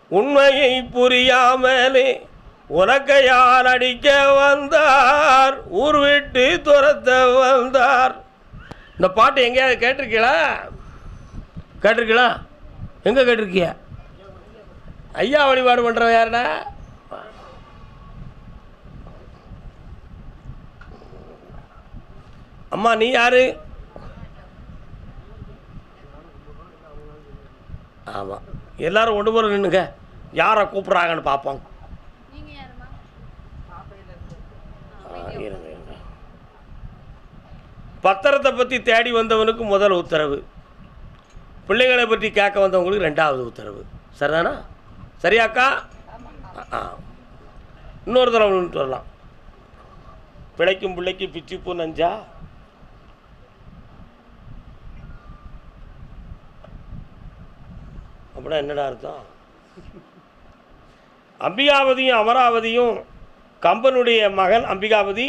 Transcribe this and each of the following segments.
உண்மையை புரியாமலே உலக்கையால் அடிக்க வந்தார் ஊர் விட்டு துரத்த வந்தார் இந்த பாட்டு எங்கேயாவது கேட்டிருக்கீங்களா கேட்டிருக்கீங்களா எங்கே கேட்டிருக்கிய ஐயா வழிபாடு பண்ணுறவன் யாருடா அம்மா நீ யாரு ஆமாம் எல்லாரும் ஒன்று போல நின்னுங்க யாரை கூப்பிட்றாங்கன்னு பார்ப்போம் நீங்க யாருமா ஆ, இருங்க, இருங்க. பத்திரத்தை பற்றி தேடி வந்தவனுக்கு முதல் உத்தரவு பிள்ளைகளை பற்றி கேட்க வந்தவங்களுக்கு ரெண்டாவது உத்தரவு சரிதானா சரியாக்கா ஆ, ஆ இன்னொரு தடவை நின்றுட்டு வரலாம் பிழைக்கும் பிள்ளைக்கு பிச்சிப்பூ நஞ்சா அப்படின்னா என்னடா அர்த்தம் அம்பிகாவதியும் அமராவதியும் கம்பனுடைய மகன் அம்பிகாவதி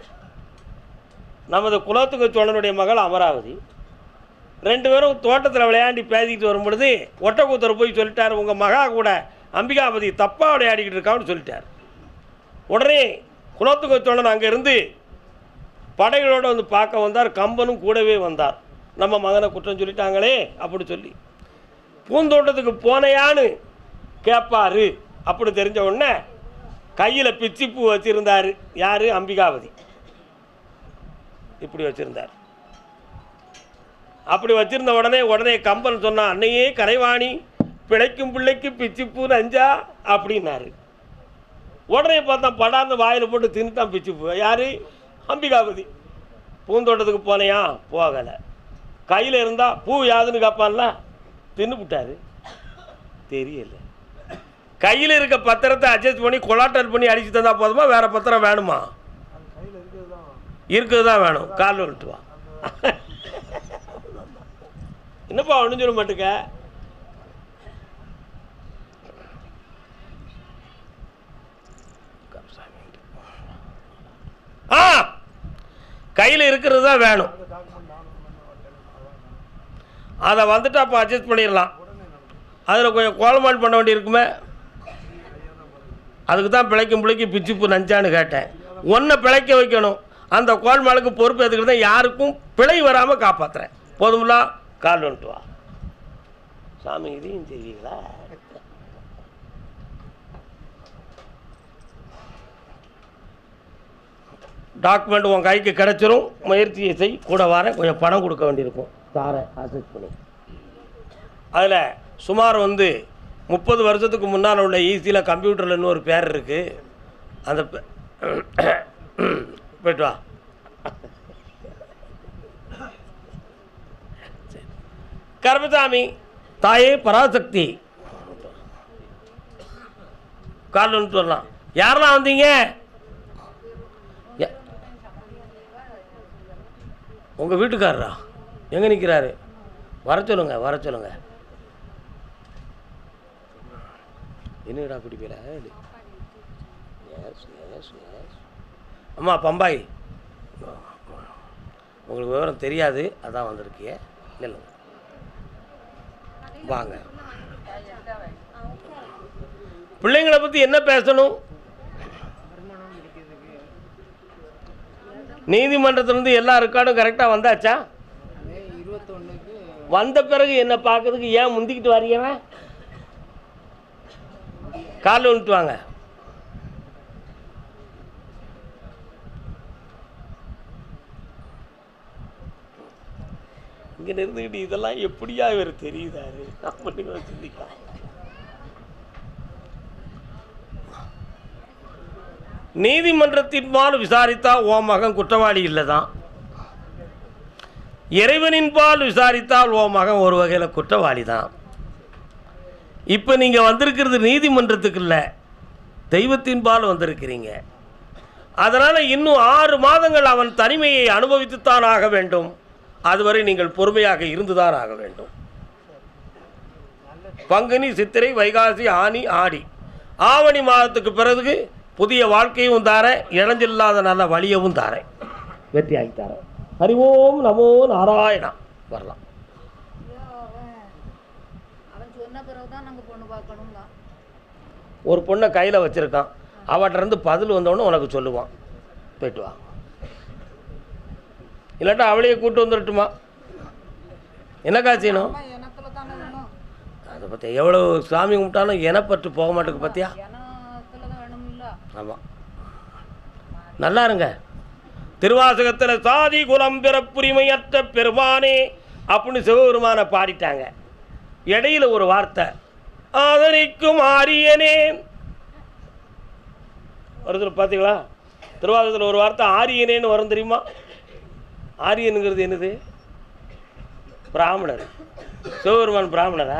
நமது குலத்துக்கு சோழனுடைய மகள் அமராவதி ரெண்டு பேரும் தோட்டத்தில் விளையாண்டி பேசிக்கிட்டு வரும் பொழுது ஒட்டக்கூத்தர் போய் சொல்லிட்டார் உங்கள் மகா கூட அம்பிகாபதி தப்பாக விளையாடிக்கிட்டு இருக்கான்னு சொல்லிட்டார் உடனே குலத்துக்கு சோழன் அங்கே இருந்து படைகளோடு வந்து பார்க்க வந்தார் கம்பனும் கூடவே வந்தார் நம்ம மகனை குற்றம் சொல்லிட்டாங்களே அப்படி சொல்லி பூந்தோட்டத்துக்கு போனையான்னு கேட்பாரு அப்படி தெரிஞ்ச உடனே கையில் பிச்சிப்பூ வச்சுருந்தார் யார் அம்பிகாவதி இப்படி வச்சுருந்தார் அப்படி வச்சிருந்த உடனே உடனே கம்பன் சொன்னான் அன்னையே கரைவாணி பிழைக்கும் பிள்ளைக்கு பிச்சிப்பூ நஞ்சா அப்படின்னாரு உடனே பார்த்தா படாந்து வாயில் போட்டு தின்னுட்டான் பிச்சிப்பூ யார் அம்பிகாபதி பூந்தோட்டத்துக்கு போனையா போகலை கையில் இருந்தா பூ யாதுன்னு கேட்பான்ல தின்னு விட்டாரு தெரியல கையில் இருக்க பத்திரத்தை அட்ஜஸ்ட் பண்ணி கொலாட்டல் பண்ணி அடிச்சு தந்தா போதுமா வேற பத்திரம் வேணுமா இருக்குது தான் வேணும் காலில் விட்டு வா என்னப்பா ஒன்றும் சொல்ல மாட்டுக்க ஆ கையில் இருக்கிறது தான் வேணும் அதை வந்துட்டு அப்போ அட்ஜஸ்ட் பண்ணிடலாம் அதில் கொஞ்சம் கோலமால் பண்ண வேண்டியிருக்குமே அதுக்கு தான் பிழைக்கும் பிழைக்கு பிச்சுப்பு நஞ்சான்னு கேட்டேன் ஒன்றை பிழைக்க வைக்கணும் அந்த கோல்மாலுக்கு பொறுப்பு எடுத்துக்கிட்டு தான் யாருக்கும் பிழை வராமல் காப்பாற்றுறேன் போதுமில்லா கால் வந்துட்டு வா சாமி இதையும் செய்வீங்களா டாக்குமெண்ட் உன் கைக்கு கிடைச்சிரும் முயற்சியை செய் கூட வரேன் கொஞ்சம் பணம் கொடுக்க வேண்டியிருக்கும் தாரேன் அசஸ் பண்ணி அதில் சுமார் வந்து முப்பது வருஷத்துக்கு முன்னால் உள்ள ஈஸியில் கம்ப்யூட்டரில் இன்னொரு பேர் இருக்குது அந்த பே- போயிட்டு வா கருப்பசாமி தாயே பராசக்தி கால் வந்துட்டு வரலாம் யாரெல்லாம் வந்தீங்க யா- உங்கள் வீட்டுக்காரரா எங்கே நிற்கிறாரு வர சொல்லுங்க வர சொல்லுங்க என்னடா குடிப்பீல எஸ் எஸ் எஸ் அம்மா பம்பாய் உங்களுக்கு விவரம் தெரியாது அதான் வந்திருக்கிய இல்லை வாங்க பிள்ளைங்களை பற்றி என்ன பேசணும் நீதிமன்றத்திலேருந்து எல்லா ரெக்கார்டும் கரெக்டாக வந்தாச்சா இருபத்தொன்னுக்கு வந்த பிறகு என்ன பார்க்கறதுக்கு ஏன் முந்திக்கிட்டு வரீங்கவன் காலில் வந்துட்டு வாங்க இங்கே இருந்துக்கிட்டு இதெல்லாம் எப்படியா இவர் தெரியுதாரு அப்படின்னு சிந்திக்கலாம் நீதிமன்றத்தின்பால் விசாரித்தா ஓ மகன் குற்றவாளி இல்லை தான் இறைவனின்பால் விசாரித்தால் ஓ மகன் ஒரு வகையில் குற்றவாளி தான் இப்போ நீங்கள் வந்திருக்கிறது நீதிமன்றத்துக்கு இல்லை தெய்வத்தின்பால் வந்திருக்கிறீங்க அதனால் இன்னும் ஆறு மாதங்கள் அவன் தனிமையை அனுபவித்துத்தான் ஆக வேண்டும் அதுவரை நீங்கள் பொறுமையாக இருந்துதான் ஆக வேண்டும் பங்குனி சித்திரை வைகாசி ஆனி ஆடி ஆவணி மாதத்துக்கு பிறகு புதிய வாழ்க்கையும் தாரேன் இழஞ்சில்லாத நல்ல வழியவும் தாரேன் வெற்றி ஆகி தாரேன் ஹரி ஓம் நமோ நாராயணா வரலாம் அவன் சொன்ன பிறகு தான் நாங்கள் பொண்ணு பார்க்கணுங்களா ஒரு பொண்ணை கையில் வச்சுருக்கான் அவட்டிருந்து பதில் வந்தோடனே உனக்கு சொல்லுவான் போயிட்டு வா இல்லாட்டா அவளையே கூட்டு வந்துடட்டுமா என்னக்கா செய்யணும் அம்மா இனத்துல தானே வேணும் அதை பற்றி எவ்வளோ சாமி கும்பிட்டாலும் இனப்பட்டு போக மாட்டேங்குது பார்த்தியா இனத்துல தான் வேணும்ல ஆமாம் நல்லா இருங்க திருவாசகத்தில் சாதி குலம் பிறப்புரிமையற்ற பெருமானே அப்படின்னு சிவபெருமானை பாடிட்டாங்க இடையில ஒரு வார்த்தை ஆதரிக்கும் ஆரியனே வருது பார்த்தீங்களா திருவாசகத்தில் ஒரு வார்த்தை ஆரியனேன்னு வரும் தெரியுமா ஆரியனுங்கிறது என்னது பிராமணர் சிவபெருமான் பிராமணரா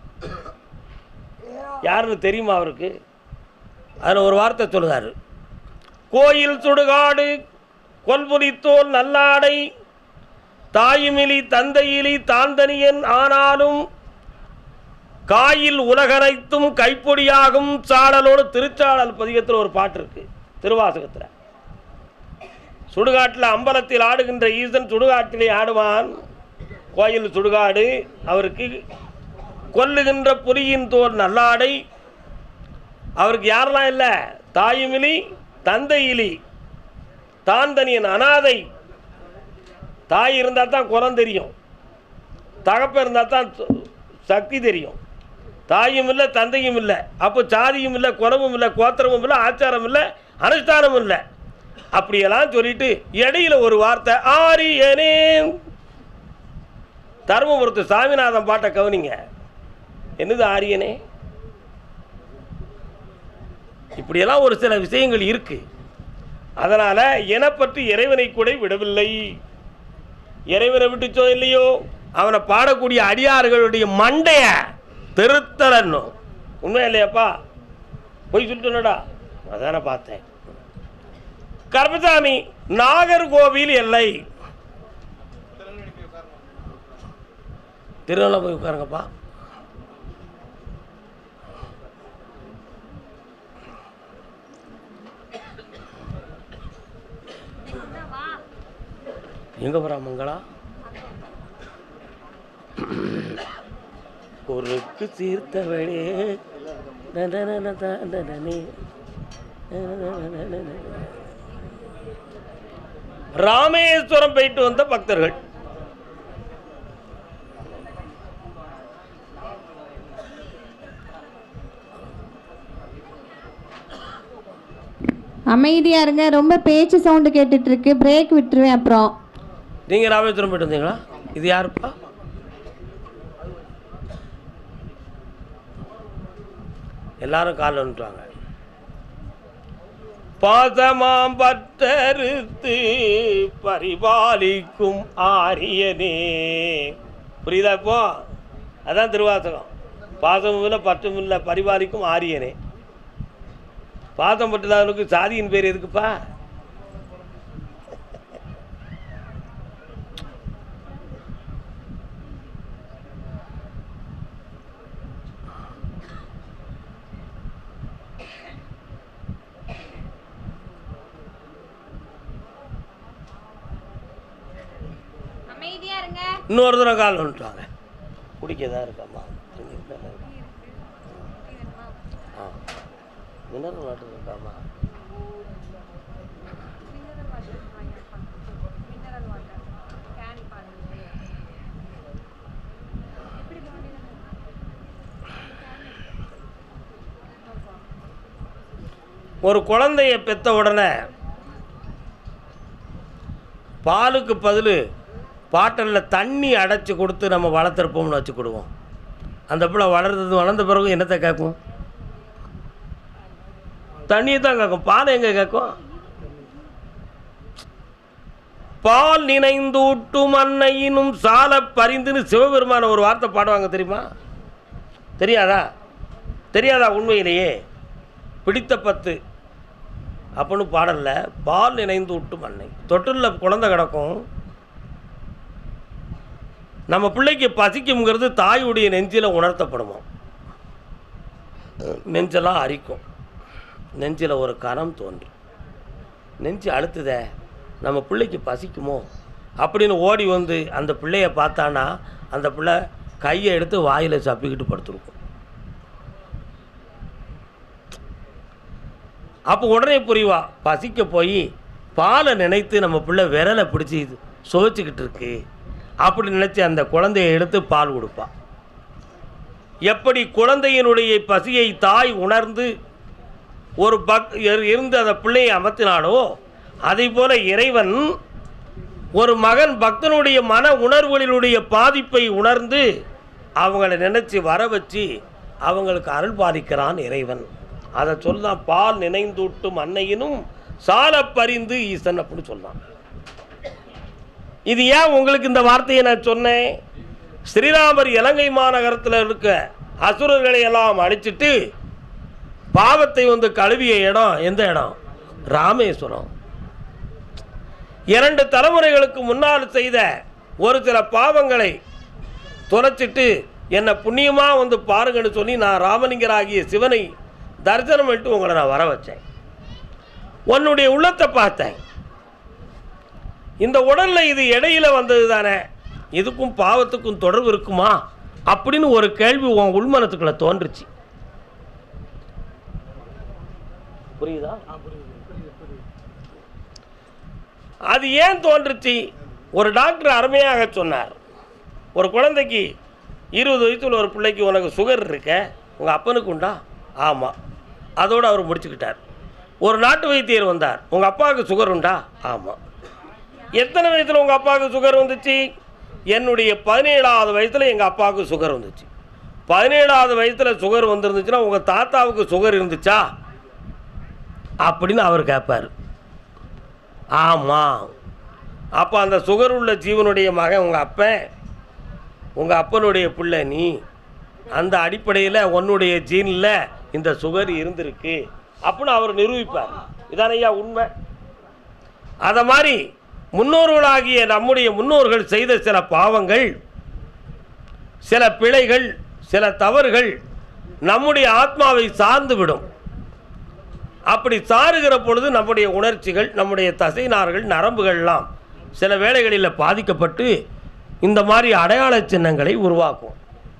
யாருன்னு தெரியுமா அவருக்கு அதில் ஒரு வார்த்தை சொல்லுதாரு கோயில் சுடுகாடு கொல்புலித்தோல் நல்லாடை தாயுமிலி தந்தையிலி தாந்தனியன் ஆனாலும் காயில் உலகனைத்தும் கைப்பொடியாகும் சாடலோடு திருச்சாடல் பதிகத்தில் ஒரு பாட்டு இருக்கு திருவாசகத்தில் சுடுகாட்டில் அம்பலத்தில் ஆடுகின்ற ஈசன் சுடுகாட்டிலே ஆடுவான் கோயில் சுடுகாடு அவருக்கு கொல்லுகின்ற புலியின் தோல் நல்லாடை அவருக்கு யாரெல்லாம் இல்லை தாயுமிலி தந்தையிலி தான் தனியன் அனாதை தாய் இருந்தால் தான் குலம் தெரியும் தகப்பன் இருந்தால் தான் ச- சக்தி தெரியும் தாயும் இல்லை தந்தையும் இல்லை அப்போ சாதியும் இல்லை குலமும் இல்லை கோத்திரமும் இல்லை ஆச்சாரம் இல்லை அனுஷ்டானமும் இல்லை அப்படியெல்லாம் சொல்லிட்டு இடையில ஒரு வார்த்தை ஆரியனே தருமபுரத்து சாமிநாதன் பாட்டை கவனிங்க என்னது ஆரியனே இப்படியெல்லாம் ஒரு சில விஷயங்கள் இருக்கு அதனால எனப்பற்றி இறைவனை கூட விடவில்லை இறைவனை விட்டுச்சோ இல்லையோ அவனை பாடக்கூடிய அடியார்களுடைய மண்டைய திருத்தலன்னும் உண்மை இல்லையாப்பா போய் சொல்லிட்டுனடா அதானே பார்த்தேன் கர்மசாமி நாகர்கோவில் எல்லை திருநெல்வேலி போய் உட்காருங்கப்பா எங்க போறா மங்களா குறுக்கு சீர்த்தவளே நனனனனனனனே. ராமேஸ்வரம் போயிட்டு வந்த பக்தர்கள் அமைதியா இருங்க ரொம்ப பேச்சு சவுண்டு கேட்டுட்டு இருக்கு பிரேக் விட்டுருவேன் அப்புறம் நீங்க ராமேஸ்வரம் போயிட்டு வந்தீங்களா இது யாருப்பா எல்லாரும் காலில் வந்துட்டாங்க பாசமாம் பட்டறுத்து பரிபாலிக்கும் ஆரியனே புரியுதா இப்போ அதான் திருவாசகம் பாசமும் இல்லை பற்றும் இல்லை பரிபாலிக்கும் ஆரியனே பாசம் பட்டுதானுக்கு சாதியின் பேர் எதுக்குப்பா அமைதியா இருங்க இன்னொரு தடவை கால் வந்துட்டாங்க குடிக்கதான் இருக்காம்மா ஆ மினரல் வாட்டர் இருக்காம்மா ஒரு குழந்தைய பெத்த உடனே பாலுக்கு பதில் பாட்டலில் தண்ணி அடைச்சி கொடுத்து நம்ம வளர்த்துருப்போம்னு வச்சுக்கிடுவோம் அந்த பிள்ளை வளர்ந்தது வளர்ந்த பிறகு என்னத்தை கேட்கும் தண்ணியை தான் கேட்கும் பால் எங்கே கேட்கும் பால் நினைந்தூட்டும் அன்னையினும் சால பரிந்துன்னு சிவபெருமான ஒரு வார்த்தை பாடுவாங்க தெரியுமா தெரியாதா தெரியாதா உண்மையிலேயே பிடித்த பத்து அப்படின்னு பாடல்ல பால் நினைந்து விட்டும் அன்னை தொட்டிலில் குழந்தை கிடக்கும் நம்ம பிள்ளைக்கு பசிக்குங்கிறது தாயுடைய நெஞ்சில் உணர்த்தப்படுமா நெஞ்செல்லாம் அரிக்கும் நெஞ்சில் ஒரு கனம் தோன்றும் நெஞ்சு அழுத்துதே நம்ம பிள்ளைக்கு பசிக்குமோ அப்படின்னு ஓடி வந்து அந்த பிள்ளைய பார்த்தானா அந்த பிள்ளை கையை எடுத்து வாயில் சப்பிக்கிட்டு படுத்துருக்கும் அப்போ உடனே புரிவா பசிக்க போய் பாலை நினைத்து நம்ம பிள்ளை விரலை பிடிச்சி சுவைச்சிக்கிட்டு இருக்கு அப்படி நினச்சி அந்த குழந்தையை எடுத்து பால் கொடுப்பா எப்படி குழந்தையினுடைய பசியை தாய் உணர்ந்து ஒரு பக் இரு- இருந்து அந்த பிள்ளையை அமர்த்தினாலோ அதை போல இறைவன் ஒரு மகன் பக்தனுடைய மன உணர்வுகளினுடைய பாதிப்பை உணர்ந்து அவங்கள நினைச்சு வர வச்சு அவங்களுக்கு அருள் பாலிக்கிறான் இறைவன் அதை சொல்லலாம் பால் நினைந்தூட்டும் அன்னையினும் சால பரிந்து ஈசன் அப்படின்னு சொல்லலாம் இது ஏன் உங்களுக்கு இந்த வார்த்தையை நான் சொன்னேன் ஸ்ரீராமர் இலங்கை மாநகரத்தில் இருக்க அசுரர்களை எல்லாம் அழிச்சிட்டு பாவத்தை வந்து கழுவிய இடம் எந்த இடம் ராமேஸ்வரம் இரண்டு தலைமுறைகளுக்கு முன்னால் செய்த ஒரு சில பாவங்களை தொலைச்சிட்டு என்னை புண்ணியமாக வந்து பாருங்கன்னு சொல்லி நான் ராமலிங்கராகிய சிவனை தரிசனம் பண்ணிட்டு உங்களை நான் வர வச்சேன் உன்னுடைய உள்ளத்தை பார்த்தேன் இந்த உடல்ல இது இடையில வந்தது தானே இதுக்கும் பாவத்துக்கும் தொடர்பு இருக்குமா அப்படின்னு ஒரு கேள்வி உன் உள்மனத்துக்குள்ள தோன்றுச்சு புரியுதா அது ஏன் தோன்றுச்சு ஒரு டாக்டர் அருமையாக சொன்னார் ஒரு குழந்தைக்கு இருபது வயசுல ஒரு பிள்ளைக்கு உனக்கு சுகர் இருக்க உங்கள் அப்பனுக்கு உண்டா ஆமாம் அதோடு அவர் முடிச்சுக்கிட்டார் ஒரு நாட்டு வைத்தியர் வந்தார் உங்கள் அப்பாவுக்கு சுகர் உண்டா ஆமாம் எத்தனை வயசில் உங்கள் அப்பாவுக்கு சுகர் வந்துச்சு என்னுடைய பதினேழாவது வயசில் எங்கள் அப்பாவுக்கு சுகர் வந்துச்சு பதினேழாவது வயசில் சுகர் வந்துருந்துச்சுன்னா உங்கள் தாத்தாவுக்கு சுகர் இருந்துச்சா அப்படின்னு அவர் கேட்பார் ஆமாம் அப்போ அந்த சுகர் உள்ள ஜீவனுடைய மகன் உங்கள் அப்பன் உங்கள் அப்பனுடைய பிள்ளை நீ அந்த அடிப்படையில் உன்னுடைய ஜீனில் இந்த சுகர் இருந்திருக்கு அப்படின்னு அவர் நிரூபிப்பார் இதான ஐயா உண்மை அதை மாதிரி முன்னோர்களாகிய நம்முடைய முன்னோர்கள் செய்த சில பாவங்கள் சில பிழைகள் சில தவறுகள் நம்முடைய ஆத்மாவை சார்ந்து விடும் அப்படி சாருகிற பொழுது நம்முடைய உணர்ச்சிகள் நம்முடைய தசைநார்கள் நரம்புகள்லாம் சில வேளைகளில் பாதிக்கப்பட்டு இந்த மாதிரி அடையாள சின்னங்களை உருவாக்கும்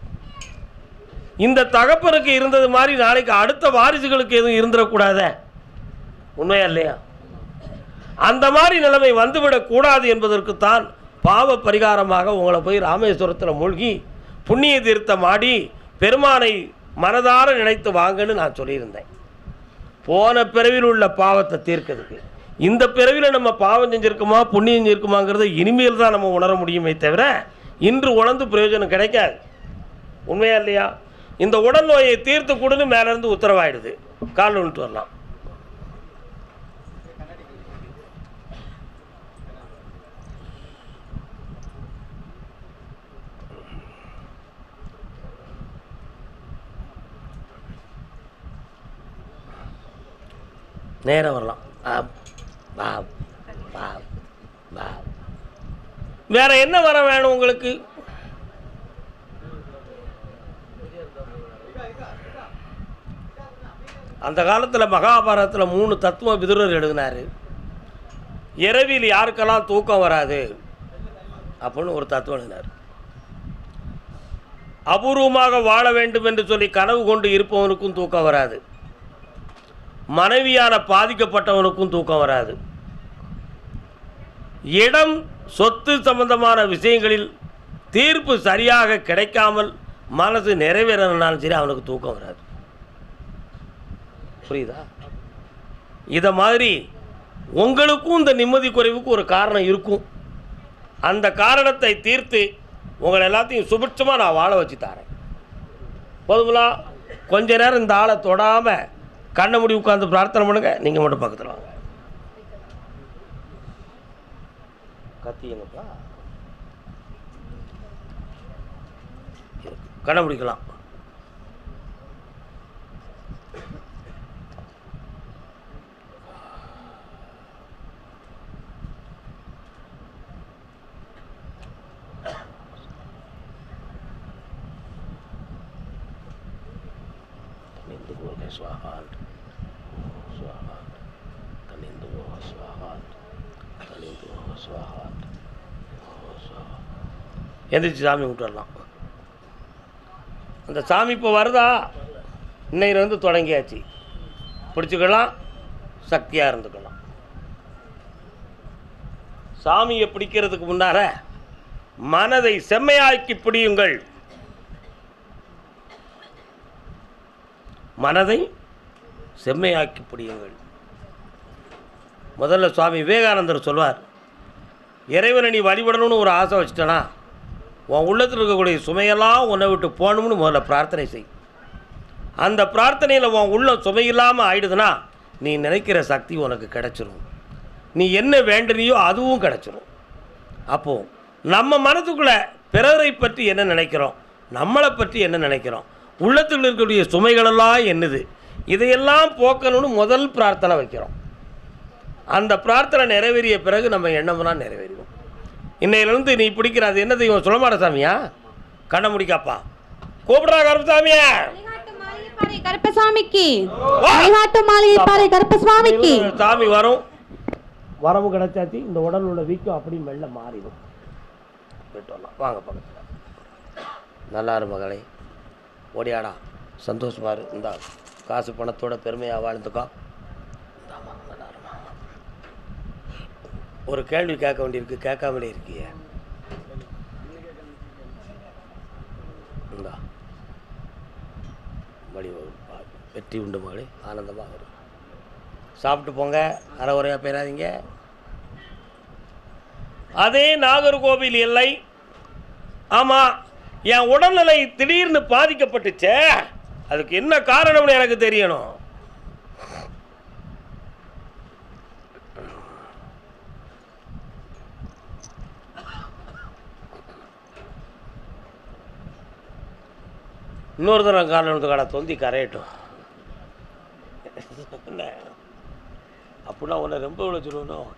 இந்த தகப்பனுக்கு இருந்தது மாதிரி நாளைக்கு அடுத்த வாரிசுகளுக்கு எதுவும் இருந்துடக்கூடாதே உண்மையா இல்லையா அந்த மாதிரி நிலைமை வந்துவிடக்கூடாது என்பதற்குத்தான் பாவ பரிகாரமாக உங்களை போய் ராமேஸ்வரத்தில் மூழ்கி புண்ணிய தீர்த்தம் ஆடி பெருமானை மனதார நினைத்து வாங்கன்னு நான் சொல்லியிருந்தேன் போன பிறவியில் உள்ள பாவத்தை தீர்க்கிறதுக்கு இந்த பிறவியில் நம்ம பாவம் செஞ்சிருக்குமா புண்ணியம் செஞ்சிருக்குமாங்கிறத இனிமேல் தான் நம்ம உணர முடியுமே தவிர இன்று உணர்ந்து பிரயோஜனம் கிடைக்காது உண்மையா இல்லையா இந்த உடல் நோயை தீர்த்து கொடுன்னு மேலேருந்து உத்தரவாயிடுது கால் விட்டு வரலாம் நேரம் வரலாம் ஆப், பாப், பாப், பாப். வேற என்ன வர வேணும் உங்களுக்கு அந்த காலத்தில் மகாபாரதத்தில் மூணு தத்துவ விதுரர் எழுதினார் இரவில் யாருக்கெல்லாம் தூக்கம் வராது அப்படின்னு ஒரு தத்துவம் எழுதினார் அபூர்வமாக வாழ வேண்டும் என்று சொல்லி கனவு கொண்டு இருப்பவனுக்கும் தூக்கம் வராது மனைவியான பாதிக்கப்பட்டவனுக்கும் தூக்கம் வராது இடம் சொத்து சம்பந்தமான விஷயங்களில் தீர்ப்பு சரியாக கிடைக்காமல் மனசு நிறைவேறனாலும் சரி அவனுக்கு தூக்கம் வராது புரியுதா இதை மாதிரி உங்களுக்கும் இந்த நிம்மதி குறைவுக்கு ஒரு காரணம் இருக்கும் அந்த காரணத்தை தீர்த்து உங்களை எல்லாத்தையும் சுபிட்சமாக நான் வாழ வச்சு தரேன் போதுங்களா கொஞ்ச நேரம் இந்த ஆளை தொடாமல் கண்ணை மூடி உட்காந்து பிரார்த்தனை பண்ணுங்க நீங்கள் மட்டும் பக்கத்தில் வாங்க கத்தி எங்கப்பா கண்ணை முடிக்கலாம் Tanindo ko kay Swahan. Swahan. Tanindo ko kay Swahan. Tanindo ko kay Swahan. Swahan. எந்திரிச்சு சாமி விட்டுடலாம் அந்த சாமி இப்போ வருதா இன்னையிலேருந்து தொடங்கியாச்சு பிடிச்சிக்கலாம் சக்தியாக இருந்துக்கலாம் சாமியை பிடிக்கிறதுக்கு முன்னால மனதை செம்மையாக்கி பிடியுங்கள் மனதை செம்மையாக்கி பிடியுங்கள் முதல்ல சுவாமி விவேகானந்தர் சொல்வார் இறைவனை நீ வழிபடணும்னு ஒரு ஆசை வச்சுட்டனா உன் உள்ளத்தில் இருக்கக்கூடிய சுமையெல்லாம் உன்னை விட்டு போகணும்னு முதல்ல பிரார்த்தனை செய் அந்த பிரார்த்தனையில் உன் உள்ளம் சுமையில்லாமல் ஆயிடுதுன்னா நீ நினைக்கிற சக்தி உனக்கு கிடைச்சிரும் நீ என்ன வேண்டுனியோ அதுவும் கிடைச்சிரும் அப்போது நம்ம மனதுக்குள்ளே பிறரை பற்றி என்ன நினைக்கிறோம் நம்மளை பற்றி என்ன நினைக்கிறோம் உள்ளத்தில் இருக்கக்கூடிய சுமைகளெல்லாம் என்னது இதையெல்லாம் போக்கணும்னு முதல் பிரார்த்தனை வைக்கிறோம் அந்த பிரார்த்தனை நிறைவேறிய பிறகு நம்ம எண்ணம்லாம் நிறைவேறிடும் இன்னையிலிருந்து நீ பிடிக்கிற அது என்ன தெய்வம் சுளமாட சாமியா கண்ண முடிக்காப்பா கூப்பிடுறா கருப்பசாமியா கருப்பசாமிக்கு வழிகாட்டு மாளிகை பாறை கருப்பசாமிக்கு சாமி வரும் வரவு கிடைச்சாச்சு இந்த உடல் உள்ள வீக்கம் அப்படி மெல்ல மாறிடும் போயிட்டு வரலாம் வாங்க பக்கத்தில் நல்லா இரு மகளே ஓடியாடா சந்தோஷமா இரு இந்தா காசு பணத்தோட பெருமையாக வாழ்ந்துக்கோ இந்தாம்மா, நல்லா இருமா. ஒரு கேள்வி கேட்க வேண்டியிருக்கு கேட்காமலே இருக்கியே இந்தா வழி வகுப்பா. வெற்றி உண்டு மகளே ஆனந்தமாக இருக்கும் சாப்பிட்டு போங்க அரை உரையாக போயிடாதீங்க அதே நாகர்கோவில் எல்லை ஆமாம் என் உடல்நிலை திடீர்னு பாதிக்கப்பட்டுச்சே அதுக்கு என்ன காரணம்னு எனக்கு தெரியணும் இன்னொரு தரம் காரணத்து கடை தொந்தி கரையட்டும் என்ன அப்படின்னா உன்னை ரொம்ப விளைச்சிடணும்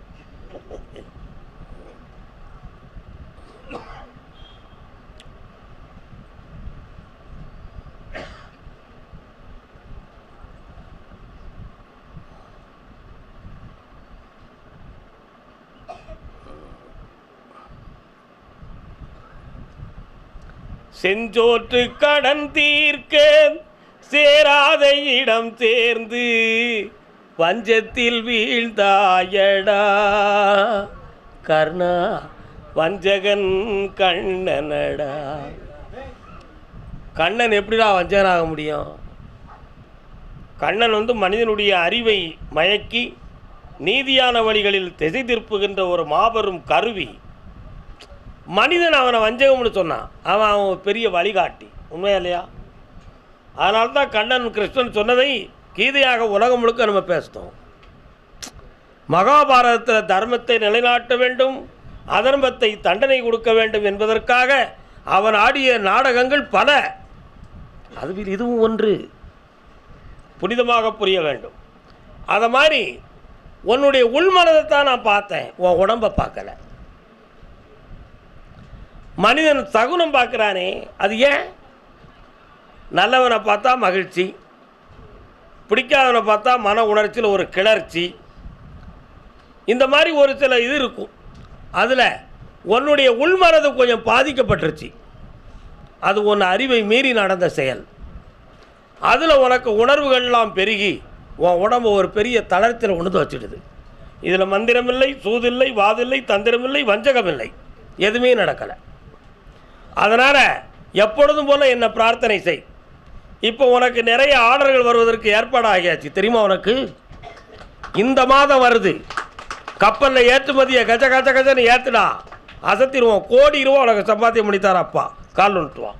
செஞ்சோற்று கடன் தீர்க்க சேராத இடம் சேர்ந்து வஞ்சத்தில் வீழ்ந்தாயடா கர்ணா வஞ்சகன் கண்ணனடா கண்ணன் எப்படிடா வஞ்சகனாக முடியும் கண்ணன் வந்து மனிதனுடைய அறிவை மயக்கி நீதியான வழிகளில் திசை திருப்புகின்ற ஒரு மாபெரும் கருவி மனிதன் அவனை வஞ்சகம்னு சொன்னான் அவன் அவன் ஒரு பெரிய வழிகாட்டி உண்மையா இல்லையா அதனால தான் கண்ணன் கிருஷ்ணன் சொன்னதை கீதையாக உலகம் முழுக்க நம்ம பேசுகிறோம் மகாபாரதத்தில் தர்மத்தை நிலைநாட்ட வேண்டும் அதர்மத்தை தண்டனை கொடுக்க வேண்டும் என்பதற்காக அவன் ஆடிய நாடகங்கள் பல அதுவில் இதுவும் ஒன்று புனிதமாக புரிய வேண்டும் அதை மாதிரி உன்னுடைய உள்மனதை தான் நான் பார்த்தேன் உன் உடம்பை பார்க்கல மனிதன் சகுனம் பார்க்குறானே அது ஏன் நல்லவனை பார்த்தா மகிழ்ச்சி பிடிக்காதவனை பார்த்தா மன உணர்ச்சியில் ஒரு கிளர்ச்சி இந்த மாதிரி ஒரு சில இது இருக்கும் அதில் உன்னுடைய உள்மனது கொஞ்சம் பாதிக்கப்பட்டுருச்சு அது உன் அறிவை மீறி நடந்த செயல் அதில் உனக்கு உணர்வுகள்லாம் பெருகி உன் உடம்பு ஒரு பெரிய தளர்த்தில் உணர்ந்து வச்சிடுது இதில் மந்திரமில்லை சூதில்லை வாதில்லை தந்திரமில்லை வஞ்சகமில்லை எதுவுமே நடக்கலை அதனால் எப்பொழுதும் போல என்ன பிரார்த்தனை செய் இப்போ உனக்கு நிறைய ஆர்டர்கள் வருவதற்கு ஏற்பாடு ஆகியாச்சு தெரியுமா உனக்கு இந்த மாதம் வருது கப்பலில் ஏற்றுமதியை கஜ கஜ கஜன்னு ஏற்றுடா அசத்திடுவோம் கோடி ரூபா உனக்கு சம்பாத்தியம் பண்ணித்தார அப்பா கால் வந்துட்டுவான்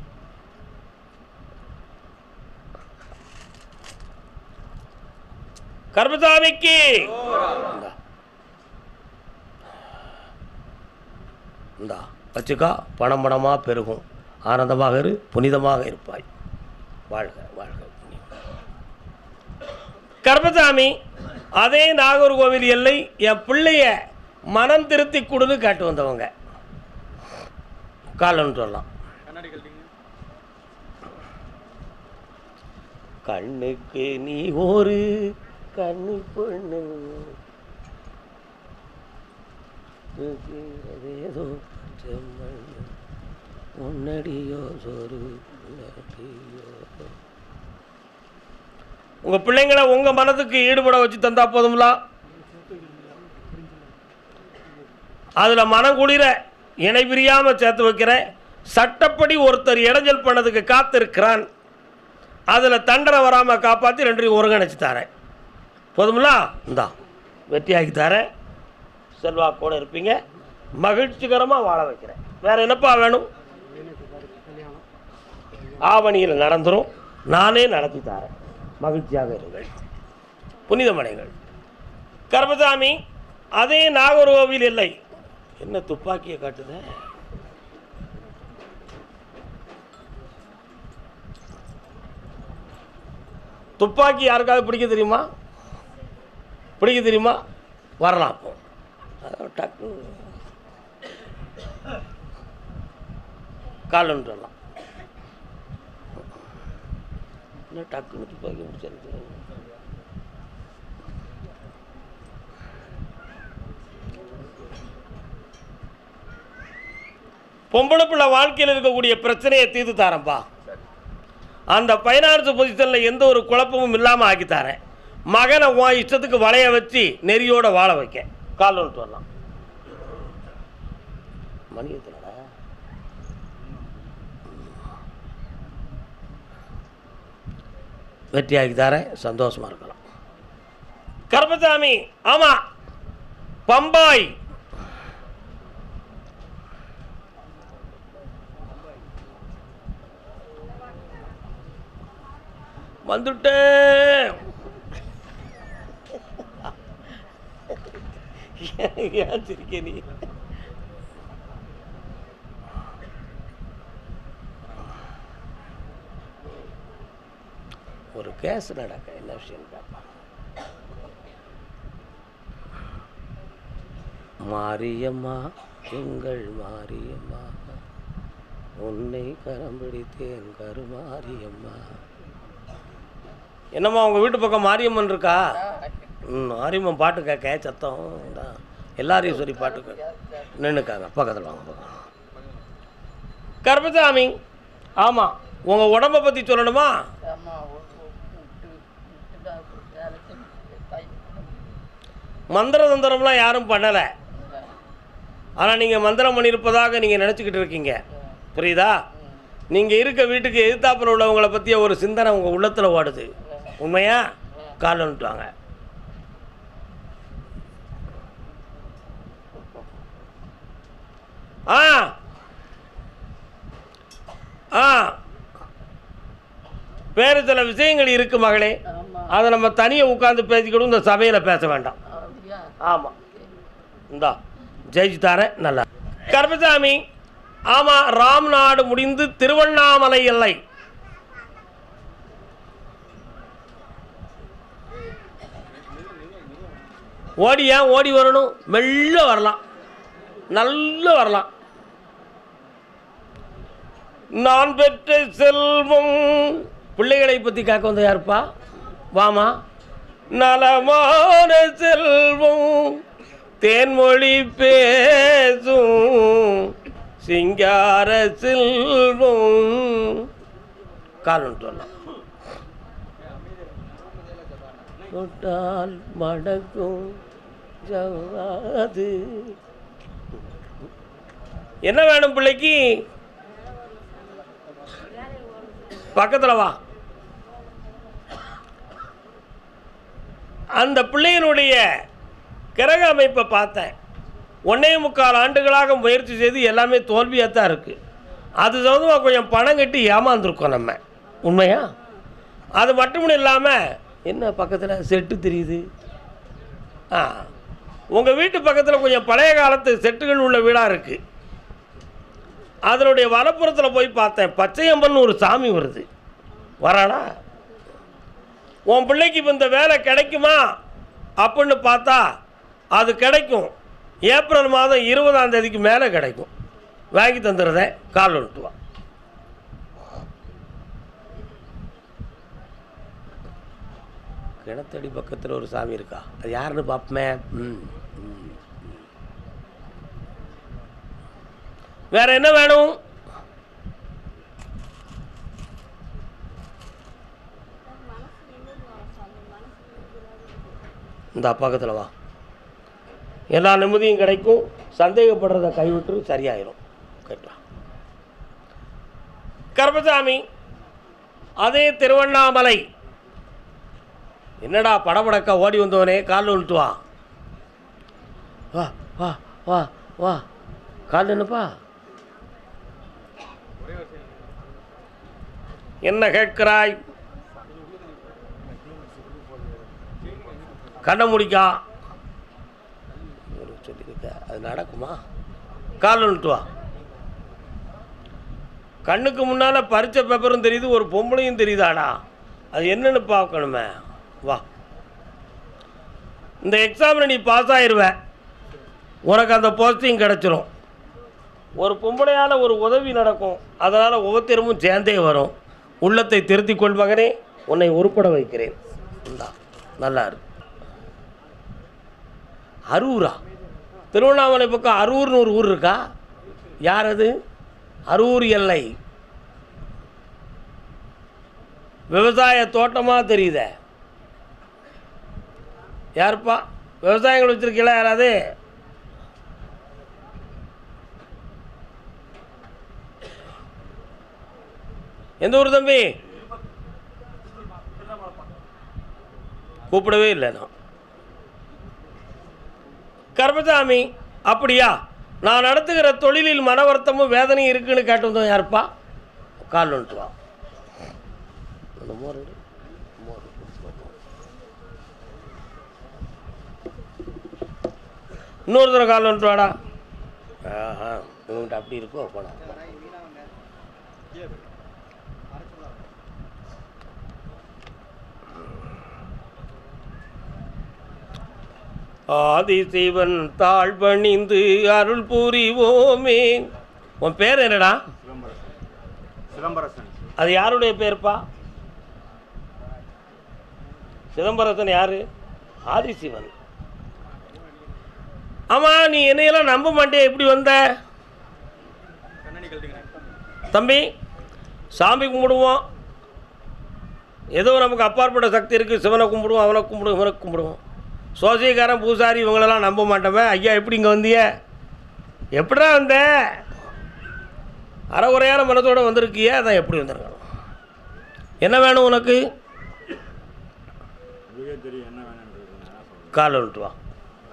கர்மசாமிக்கு இந்தா. இந்தா வச்சுக்கா பணம் பணமாக பெருகும் ஆனந்தமாக இரு புனிதமாக இருப்பாய் வாழ்க வாழ்க கர்மசாமி அதே நாகர்கோவில் எல்லை என் பிள்ளைய மனம் திருத்தி கொடுன்னு கேட்டு வந்தவங்க காலன்னு சொல்லலாம் கண்ணுக்கு நீ ஒரு கண்ணு பொண்ணு ஏதோ செம்மண் உன்னடியோ சொரு உன்னடியோ உங்கள் பிள்ளைங்களை உங்கள் மனதுக்கு ஈடுபட வச்சு தந்தா போதும்ல அதில் மனம் குளிர இணை பிரியாமல் சேர்த்து வைக்கிறேன் சட்டப்படி ஒருத்தர் இடைஞ்சல் பண்ணதுக்கு காத்திருக்கிறான் அதில் தண்டனை வராமல் காப்பாற்றி ரெண்டையும் ஒருங்கிணைச்சு தரேன் போதுங்களா இந்தா வெற்றியாக்கி தரேன் செல்வாக்கோடு இருப்பீங்க மகிழ்ச்சிகரமாக வாழ வைக்கிறேன் வேற என்னப்பா வேணும் ஆவணியில் நடந்துரும் நானே நடத்தி தரேன் மகிழ்ச்சியாக இருங்கள் புனிதமடைகள் கர்மசாமி அதே நாகர்கோவில் இல்லை என்ன துப்பாக்கியை காட்டுத துப்பாக்கி யாருக்காவது பிடிக்க தெரியுமா பிடிக்க தெரியுமா வரலாம் அப்போ அதான் டக்கு காலன்னு சொல்லலாம் என்ன டக்குன்னு துப்பாக்கி முடிச்சிருக்கு பொம்பளை பிள்ளை வாழ்க்கையில் இருக்கக்கூடிய பிரச்சனையை தீர்த்து தாரேன்ப்பா அந்த ஃபைனான்ஸ் பொசிஷனில் எந்த ஒரு குழப்பமும் இல்லாமல் ஆக்கி தரேன் மகனை உன் இஷ்டத்துக்கு வளைய வச்சு நெறியோட வாழ வைக்க கால் வந்துட்டு வரலாம் மணி எத்தனடா வெற்றியாக்கி தரேன் சந்தோஷமா இருக்கலாம் கருப்பசாமி ஆமா பம்பாய் வந்துட்டேன் ஏன் ஏன் சிரிக்க நீ ஒரு கேஸ் நடக்க என்ன விஷயம் கேட்பா மாரியம்மா எங்கள் மாரியம்மா உன்னை கரம் பிடித்தேன் கருமாரியம்மா என்னம்மா உங்கள் வீட்டு பக்கம் மாரியம்மன் இருக்கா ம் மாரியம்மன் பாட்டு கேட்க சத்தம் தான் எல்லாரையும் சொல்லி பாட்டு கேட்க நின்றுக்காங்க பக்கத்தில் வாங்க பக்கம் கருப்பசாமி ஆமாம் உங்கள் உடம்பை பற்றி சொல்லணுமா மந்திர தந்திரம்லாம் யாரும் பண்ணலை ஆனால் நீங்கள் மந்திரம் பண்ணியிருப்பதாக நீங்கள் நினச்சிக்கிட்டு இருக்கீங்க புரியுதா நீங்கள் இருக்க வீட்டுக்கு எதிர்த்தாப்புல உள்ளவங்களை பற்றிய ஒரு சிந்தனை உங்கள் உள்ளத்தில் ஓடுது உண்மையா கால் வந்துட்டுவாங்க ஆ ஆ வேறு சில விஷயங்கள் இருக்கு மகளே அதை நம்ம தனியாக உட்காந்து பேசிக்கிடும் இந்த சபையில் பேச வேண்டாம் ஆமாம் இந்தா ஜெயிச்சு தரேன் நல்லா கருப்பசாமி ஆமாம் ராம் நாடு முடிந்து திருவண்ணாமலை எல்லை ஓடி ஏன் ஓடி வரணும் மெல்ல வரலாம் நல்ல வரலாம் நான் பெற்ற செல்வம் பிள்ளைகளை பற்றி காக்க வந்த யாருப்பா வாமா நலமான செல்வம் தேன்மொழி பேசும் சிங்கார செல்வம் காலம் சொல்லலாம் தொட்டால் மடக்கும் ஜவ்வாது என்ன வேணும் பிள்ளைக்கு பக்கத்தில் வா அந்த பிள்ளையினுடைய கிரக அமைப்பை பார்த்தேன் ஒன்னே முக்கால் ஆண்டுகளாக முயற்சி செய்து எல்லாமே தோல்வியாக தான் இருக்குது அது சம்மந்தமாக கொஞ்சம் பணம் கட்டி ஏமாந்துருக்கோம் நம்ம உண்மையா அது மட்டும் இல்லாமல் என்ன பக்கத்தில் செட்டு தெரியுது ஆ உங்கள் வீட்டு பக்கத்தில் கொஞ்சம் பழைய காலத்து செட்டுகள் உள்ள வீடாக இருக்குது அதனுடைய வலப்புறத்தில் போய் பார்த்தேன் பச்சையம்பன் ஒரு சாமி வருது வரானா உன் பிள்ளைக்கு இப்போ இந்த வேலை கிடைக்குமா அப்படின்னு பார்த்தா அது கிடைக்கும் ஏப்ரல் மாதம் இருபதாம் தேதிக்கு மேலே கிடைக்கும் வாங்கி தந்துடுறேன் கால் வந்துட்டு வா கிணத்தடி பக்கத்தில் ஒரு சாமி இருக்கா அது யாருன்னு பார்ப்போமே ம் ம். வேற என்ன வேணும் இந்த பக்கத்தில் வா எல்லா நிம்மதியும் கிடைக்கும் சந்தேகப்படுறத கைவிட்டு சரியாயிரும் கேட்டா கருப்பசாமி அதே திருவண்ணாமலை என்னடா படபடக்க ஓடி வந்தவனே கால் விழுட்டு வா வா வா வா வா கால் என்னப்பா என்ன கேட்கிறாய் கண்ணை முடிக்கா சொல்லியிருக்க அது நடக்குமா கால் விழுட்டு வா கண்ணுக்கு முன்னால் பரிச்சை பேப்பரும் தெரியுது ஒரு பொம்பளையும் தெரியுதாடா அது என்னன்னு பார்க்கணுமே வா இந்த எக்ஸாமில் நீ பாஸ் ஆயிடுவ உனக்கு அந்த போஸ்டிங் கிடச்சிரும் ஒரு பொம்பளையால் ஒரு உதவி நடக்கும் அதனால் ஒவ்வொருத்தரமும் சேர்ந்தே வரும் உள்ளத்தை திருத்திக் கொள் மகனே உன்னை உருப்பட வைக்கிறேன் இந்தா நல்லா இரு அரூரா திருவண்ணாமலை பக்கம் அரூர்னு ஒரு ஊர் இருக்கா யார் அது அரூர் எல்லை விவசாய தோட்டமாக தெரியுதே யாருப்பா விவசாயங்கள் வச்சுருக்கீங்களா யாராவது எந்த ஊர் தம்பி கூப்பிடவே இல்லை நான் கர்மசாமி அப்படியா நான் நடத்துகிற தொழிலில் மன வருத்தமும் வேதனையும் இருக்குன்னு கேட்டு வந்தோம் யாருப்பா கால் வந்துட்டு வா அந்த மோர் எடு. மோர் குடிச்சு இன்னொரு தடவை கால் வந்துட்டு வாடா ஆஹா இவங்கிட்ட அப்படி இருக்கோ போடா ஆதிசிவன் தாழ் பணிந்து அருள் புரிவோமே உன் பேர் என்னடா சிதம்பரசன் அது யாருடைய பேர்ப்பா சிதம்பரசன் யாரு ஆதிசிவன் ஆமா நீ என்னையெல்லாம் நம்ப மாட்டே எப்படி வந்த கண்ணாடி கழட்டுங்க தம்பி சாமி கும்பிடுவோம் ஏதோ நமக்கு அப்பாற்பட்ட சக்தி இருக்குது சிவனை கும்பிடுவோம் அவனை கும்பிடுவோம் இவனை கும்பிடுவோம் சோசியக்காரன் பூசாரி இவங்களெல்லாம் நம்ப மாட்டோமே ஐயா எப்படி இங்கே வந்திய எப்படிடா வந்த அறகுறையான மனத்தோடு வந்திருக்கியே அதான் எப்படி வந்திருக்கணும் என்ன வேணும் உனக்கு உங்களுக்கே தெரியும் என்ன வேணுன்றது நான் சொல்றேன் கால் வந்துட்டு வா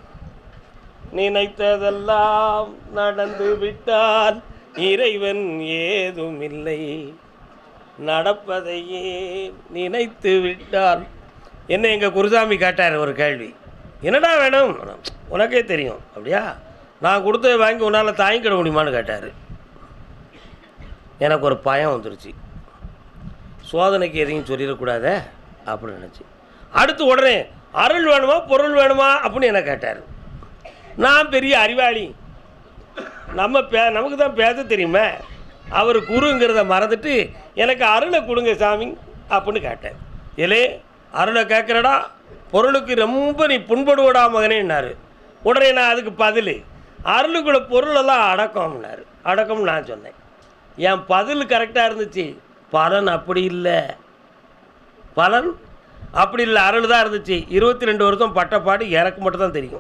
நினைத்ததெல்லாம் நடந்து விட்டால் இறைவன் ஏதும் இல்லை நடப்பதையே நினைத்து விட்டால் என்ன எங்கள் குருசாமி கேட்டார் ஒரு கேள்வி என்னடா வேணும் உனக்கே தெரியும் அப்படியா நான் கொடுத்ததை வாங்கி உன்னால் தாங்கிக்கிட முடியுமான்னு கேட்டார் எனக்கு ஒரு பயம் வந்துருச்சு சோதனைக்கு எதையும் சொல்லிடக்கூடாதே அப்படின்னு நினச்சி அடுத்து உடனே அருள் வேணுமா பொருள் வேணுமா அப்படின்னு என்ன கேட்டார் நான் பெரிய அறிவாளி நம்ம பே நமக்கு தான் பேச தெரியுமே அவர் குருங்கிறத மறந்துட்டு எனக்கு அருளை கொடுங்க சாமி அப்படின்னு கேட்டேன் ஏலே அருளை கேட்குறடா பொருளுக்கு ரொம்ப நீ புண்படுவடா மகனேன்னாரு உடனே நான் அதுக்கு பதில் அருளுக்குள்ள பொருளெல்லாம் அடக்கம்னாரு அடக்கம்னு நான் சொன்னேன் என் பதில் கரெக்டாக இருந்துச்சு பலன் அப்படி இல்லை பலன் அப்படி இல்லை அருள் தான் இருந்துச்சு இருபத்தி ரெண்டு வருஷம் பட்டப்பாடு எனக்கு மட்டும் தான் தெரியும்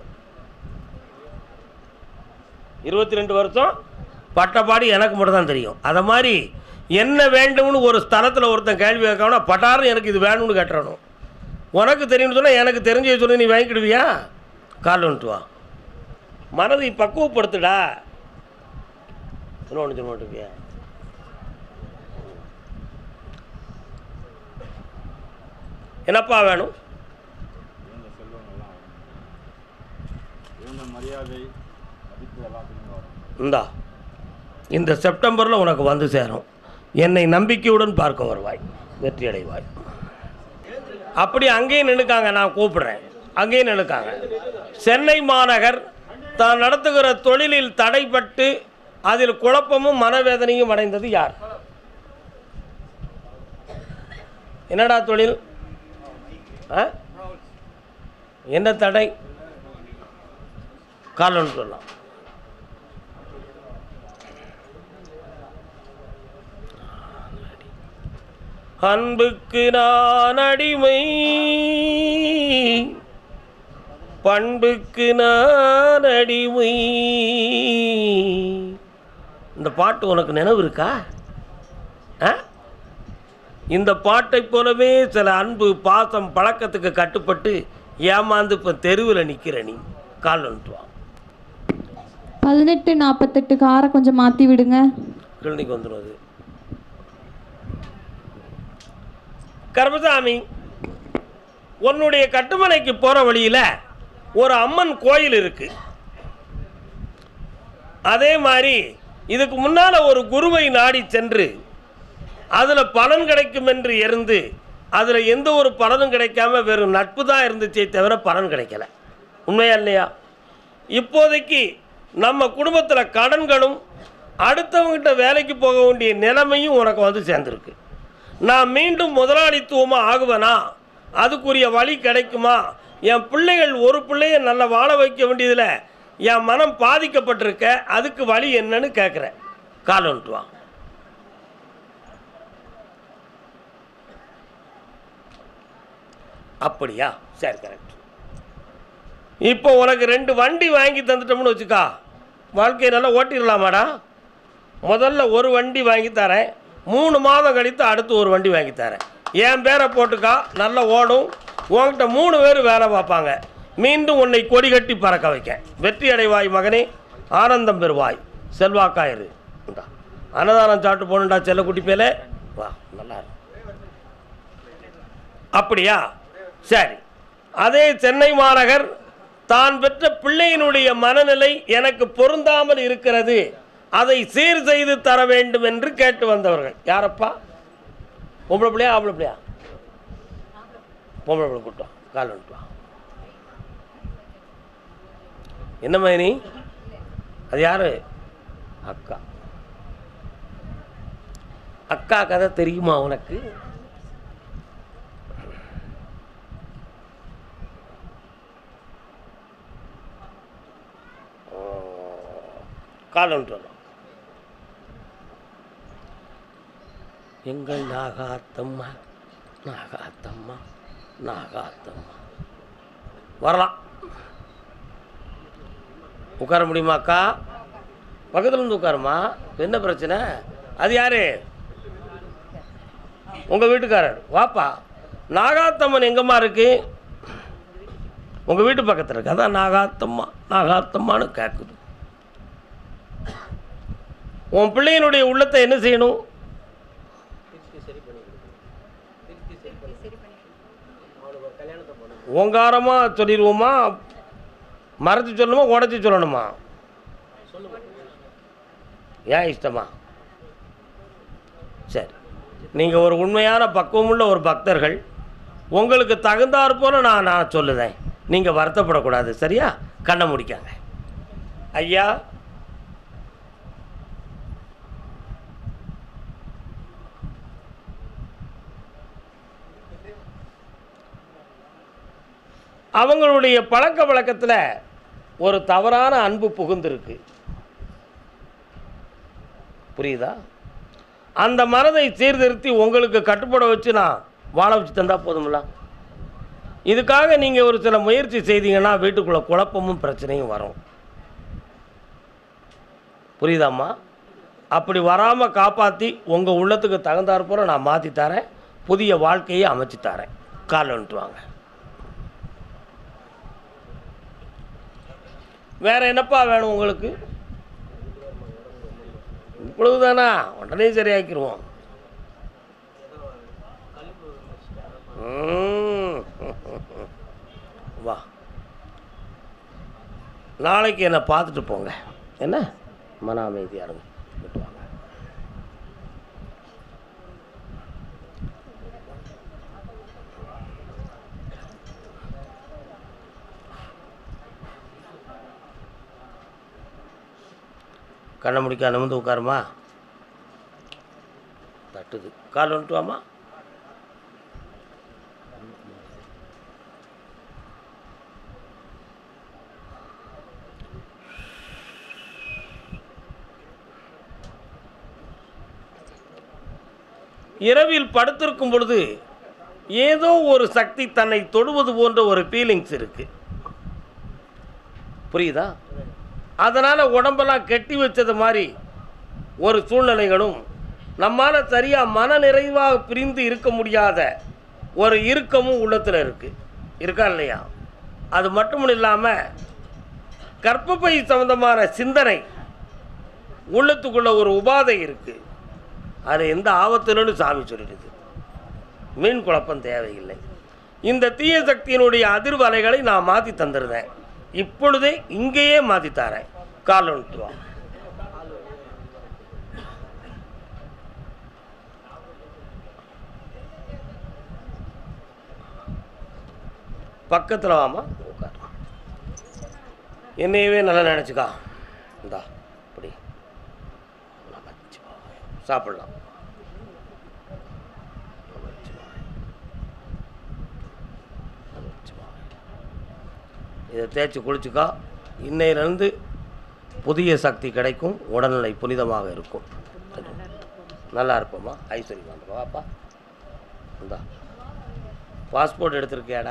இருபத்தி ரெண்டு வருஷம் பட்டப்பாடு எனக்கு மட்டும் தான் தெரியும் அதை மாதிரி என்ன வேண்டும்னு ஒரு ஸ்தலத்தில் ஒருத்தன் கேள்வி கேட்கணும்னா பட்டாரம் எனக்கு இது வேணும்னு கேட்டுறணும் உனக்கு தெரியும்னு சொன்னால் எனக்கு தெரிஞ்ச சொல்லி நீ வாங்கிக்கிடுவியா கால் வந்துட்டு வா மனதை பக்குவப்படுத்துடா இன்னொன்று சொல்ல மாட்டேங்கியா என்னப்பா வேணும் இருந்த செல்வம் எல்லாம் வரும் இருந்த மரியாதை மதிப்பு எல்லாத்துக்கும் வரும் இந்தா இந்த செப்டம்பரில் உனக்கு வந்து சேரும் என்னை நம்பிக்கையுடன் பார்க்க வருவாய் வெற்றி அடைவாய் அப்படி அங்கேயும் நின்றுக்காங்க நான் கூப்பிடுறேன் அங்கேயும் நின்றுக்காங்க சென்னை மாநகர் தான் நடத்துகிற தொழிலில் தடைப்பட்டு அதில் குழப்பமும் மனவேதனையும் அடைந்தது யார் என்னடா தொழில் ஆ என்ன தடை காலன்னு சொல்லலாம் அன்புக்கு நான் அடிமை பண்புக்கு நான் அடிமை இந்த பாட்டு உனக்கு நினைவு இருக்கா ஆ இந்த பாட்டை போலவே சில அன்பு பாசம் பழக்கத்துக்கு கட்டுப்பட்டு ஏமாந்து இப்போ தெருவில் நிற்கிற நீ கால் வந்துட்டு வா பதினெட்டு நாற்பத்தெட்டு காரை கொஞ்சம் மாற்றி விடுங்க கிளினிக் வந்துடும் அது கர்மசாமி உன்னுடைய கட்டுமனைக்கு போகிற வழியில் ஒரு அம்மன் கோயில் இருக்கு அதே மாதிரி இதுக்கு முன்னால் ஒரு குருவை நாடி சென்று அதில் பலன் கிடைக்கும் என்று இருந்து அதில் எந்த ஒரு பலனும் கிடைக்காம வெறும் நட்பு தான் இருந்துச்சே தவிர பலன் கிடைக்கல உண்மையா இல்லையா இப்போதைக்கு நம்ம குடும்பத்தில் கடன்களும் அடுத்தவங்ககிட்ட வேலைக்கு போக வேண்டிய நிலைமையும் உனக்கு வந்து சேர்ந்துருக்கு நான் மீண்டும் முதலாளித்துவமாக ஆகுவேனா அதுக்குரிய வழி கிடைக்குமா என் பிள்ளைகள் ஒரு பிள்ளைய நல்லா வாழ வைக்க வேண்டியதில் என் மனம் பாதிக்கப்பட்டிருக்க அதுக்கு வழி என்னன்னு கேட்குறேன் கால் வந்துட்டு வா அப்படியா சரி கரெக்ட் இப்போ உனக்கு ரெண்டு வண்டி வாங்கி தந்துட்டோம்னு வச்சுக்கா வாழ்க்கையை நல்லா ஓட்டிடலாமாடா முதல்ல ஒரு வண்டி வாங்கி தரேன் மூணு மாதம் கழித்து அடுத்து ஒரு வண்டி வாங்கி தரேன் என் பேரை போட்டுக்கா நல்லா ஓடும் உன்கிட்ட மூணு பேர் வேலை பார்ப்பாங்க மீண்டும் உன்னை கொடி கட்டி பறக்க வைக்க வெற்றி அடைவாய் மகனே ஆனந்தம் பெறுவாய் செல்வாக்காயிரு இந்தா. அன்னதானம் சாப்பிட்டு போகணுண்டா செல்லக்குட்டி பேலே வா நல்லா இருக்கு அப்படியா சரி அதே சென்னை மாநகர் தான் பெற்ற பிள்ளையினுடைய மனநிலை எனக்கு பொருந்தாமல் இருக்கிறது அதை சீர் செய்து தர வேண்டும் என்று கேட்டு வந்தவர்கள் யாரப்பா பொம்பளை பிள்ளையா ஆம்பளை பிள்ளையா பொம்பளை பிள்ளை கூட்டம் கால் வந்துட்டு வா. என்ன மைனி அது யாரு அக்கா அக்கா கதை தெரியுமா உனக்கு கால் வந்துட்டு வரலாம் எங்கள் நாகாத்தம்மா நாகாத்தம்மா நாகாத்தம்மா வரலாம் உட்கார முடியுமாக்கா பக்கத்துல இருந்து உட்காருமா என்ன பிரச்சனை அது யாரு உங்க வீட்டுக்காரர் வாப்பா நாகாத்தம்மன் எங்கம்மா இருக்கு உங்க வீட்டு பக்கத்தில் இருக்கு அதான் நாகாத்தம்மா நாகாத்தம்மான்னு கேட்குது உன் பிள்ளையினுடைய உள்ளத்தை என்ன செய்யணும் ஓங்காரமாக சொல்லிடுவோமா மறைச்சு சொல்லணுமா உடச்சி சொல்லணுமா ஏன் இஷ்டமா சரி நீங்கள் ஒரு உண்மையான பக்குவமுள்ள ஒரு பக்தர்கள் உங்களுக்கு தகுந்தாற் போல நான் நான் சொல்லுதேன் நீங்கள் வருத்தப்படக்கூடாது சரியா கண்ணை முடிக்காங்க ஐயா அவங்களுடைய பழக்க வழக்கத்தில் ஒரு தவறான அன்பு புகுந்திருக்கு புரியுதா அந்த மனதை சீர்திருத்தி உங்களுக்கு கட்டுப்பட வச்சு நான் வாழ வச்சு தந்தால் போதுமில்ல இதுக்காக நீங்கள் ஒரு சில முயற்சி செய்தீங்கன்னா வீட்டுக்குள்ளே குழப்பமும் பிரச்சனையும் வரும் புரியுதாம்மா அப்படி வராமல் காப்பாற்றி உங்கள் உள்ளத்துக்கு தகுந்தாற் போல நான் மாற்றி தரேன் புதிய வாழ்க்கையை அமைச்சு தரேன் கால் வந்துட்டு வாங்க வேற என்னப்பா வேணும் உங்களுக்கு இவ்வளவுதானா உடனே சரியாக்கிடுவோம் ம். வா நாளைக்கு என்னை பார்த்துட்டு போங்க என்ன மன அமைதியாக இருங்க விட்டு வாங்க கண்ணை முடிக்க நிமிந்து உட்காருமா தட்டுது கால் வந்துட்டு வாமா இரவில் படுத்திருக்கும் பொழுது ஏதோ ஒரு சக்தி தன்னை தொடுவது போன்ற ஒரு ஃபீலிங்ஸ் இருக்கு புரியுதா அதனால் உடம்பெல்லாம் கெட்டி வச்சது மாதிரி ஒரு சூழ்நிலைகளும் நம்மால் சரியாக மன நிறைவாக பிரிந்து இருக்க முடியாத ஒரு இறுக்கமும் உள்ளத்தில் இருக்குது இருக்கா இல்லையா அது மட்டும் இல்லாமல் கர்ப்பப்பை சம்பந்தமான சிந்தனை உள்ளத்துக்குள்ள ஒரு உபாதை இருக்குது அது எந்த ஆபத்துலன்னு சாமி சொல்லிடுது மீன் குழப்பம் தேவையில்லை இந்த தீய சக்தியினுடைய அதிர்வலைகளை நான் மாற்றி தந்துருந்தேன் இப்பொழுதே இங்கேயே மாற்றி தரேன் கால் வந்துட்டு வா பக்கத்தில் வாமா உட்கார் என்னையவே நல்லா நினச்சிக்கா இந்தா இப்படி நமச்சிவாய. சாப்பிடலாம் நமச்சிவாய. நமச்சிவாய. இதை தேய்ச்சி குளிச்சுக்கா இன்னையிலேருந்து புதிய சக்தி கிடைக்கும் உடல்நிலை புனிதமாக இருக்கும் சரி. நல்லா இருப்போம்மா ஐஸ்வர்யம் வந்து வாப்பா இந்தா பாஸ்போர்ட் எடுத்திருக்கியாடா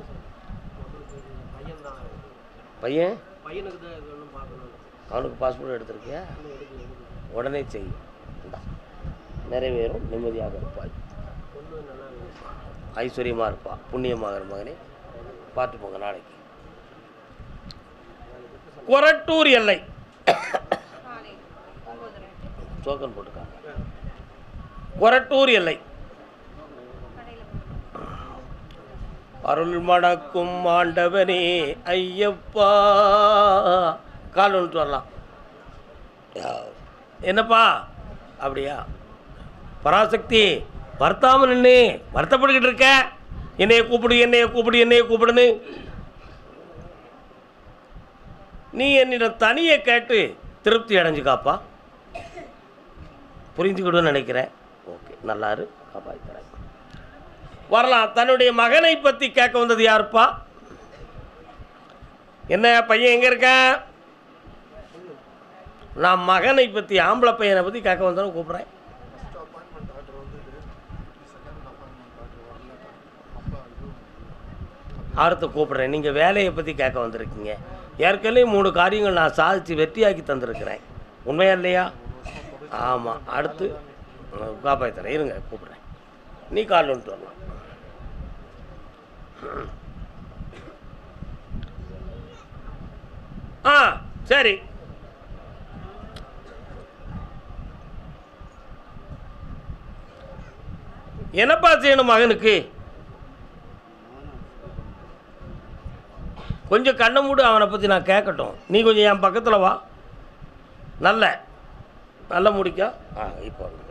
பையன் அவனுக்கு பாஸ்போர்ட் எடுத்திருக்கியா உடனே செய் இந்தா நிறைவேறும் நிம்மதியாக இருப்பாய் ஐஸ்வர்யமாக இருப்பா புண்ணியமாக மகனே பார்த்து போங்க நாளைக்கு கொரட்டூர் எல்லை டோக்கன் போட்டுக்காங்க கொரட்டூர் எல்லை அருள் மணக்கும் ஆண்டவனே ஐயப்பா கால் வந்துட்டு வரலாம் என்னப்பா அப்படியா பராசக்தி வருத்தாம நின்று வருத்தப்பட்டுக்கிட்டு இருக்க என்னைய கூப்பிடு என்னைய கூப்பிடு என்னைய கூப்பிடுன்னு நீ என்னிடம் தனியை கேட்டு திருப்தி அடைஞ்சுக்காப்பா புரிஞ்சுக்கிடுன்னு நினைக்கிறேன் ஓகே நல்லாரு காப்பாற்றுறேன் வரலாம் தன்னுடைய மகனை பற்றி கேட்க வந்தது யாருப்பா என்ன பையன் எங்கே இருக்கான் நான் மகனை பற்றி ஆம்பளை பையனை பற்றி கேட்க வந்தேன்னு கூப்பிட்றேன் அடுத்து கூப்பிட்றேன் நீங்கள் வேலையை பற்றி கேட்க வந்திருக்கீங்க ஏற்கனவே மூணு காரியங்கள் நான் சாதித்து வெற்றியாக்கி தந்திருக்கிறேன் உண்மையா இல்லையா ஆமாம் அடுத்து காப்பாற்றுறேன் இருங்க கூப்பிட்றேன் நீ கால் வந்துட்டு வரலாம் ஆ சரி என்னப்பா செய்யணும் மகனுக்கு கொஞ்சம் கண்ணை மூடு அவனை பற்றி நான் கேட்கட்டும் நீ கொஞ்சம் என் பக்கத்தில் வா நல்ல நல்ல முடிக்கா ஆ இப்போ வந்துக்க.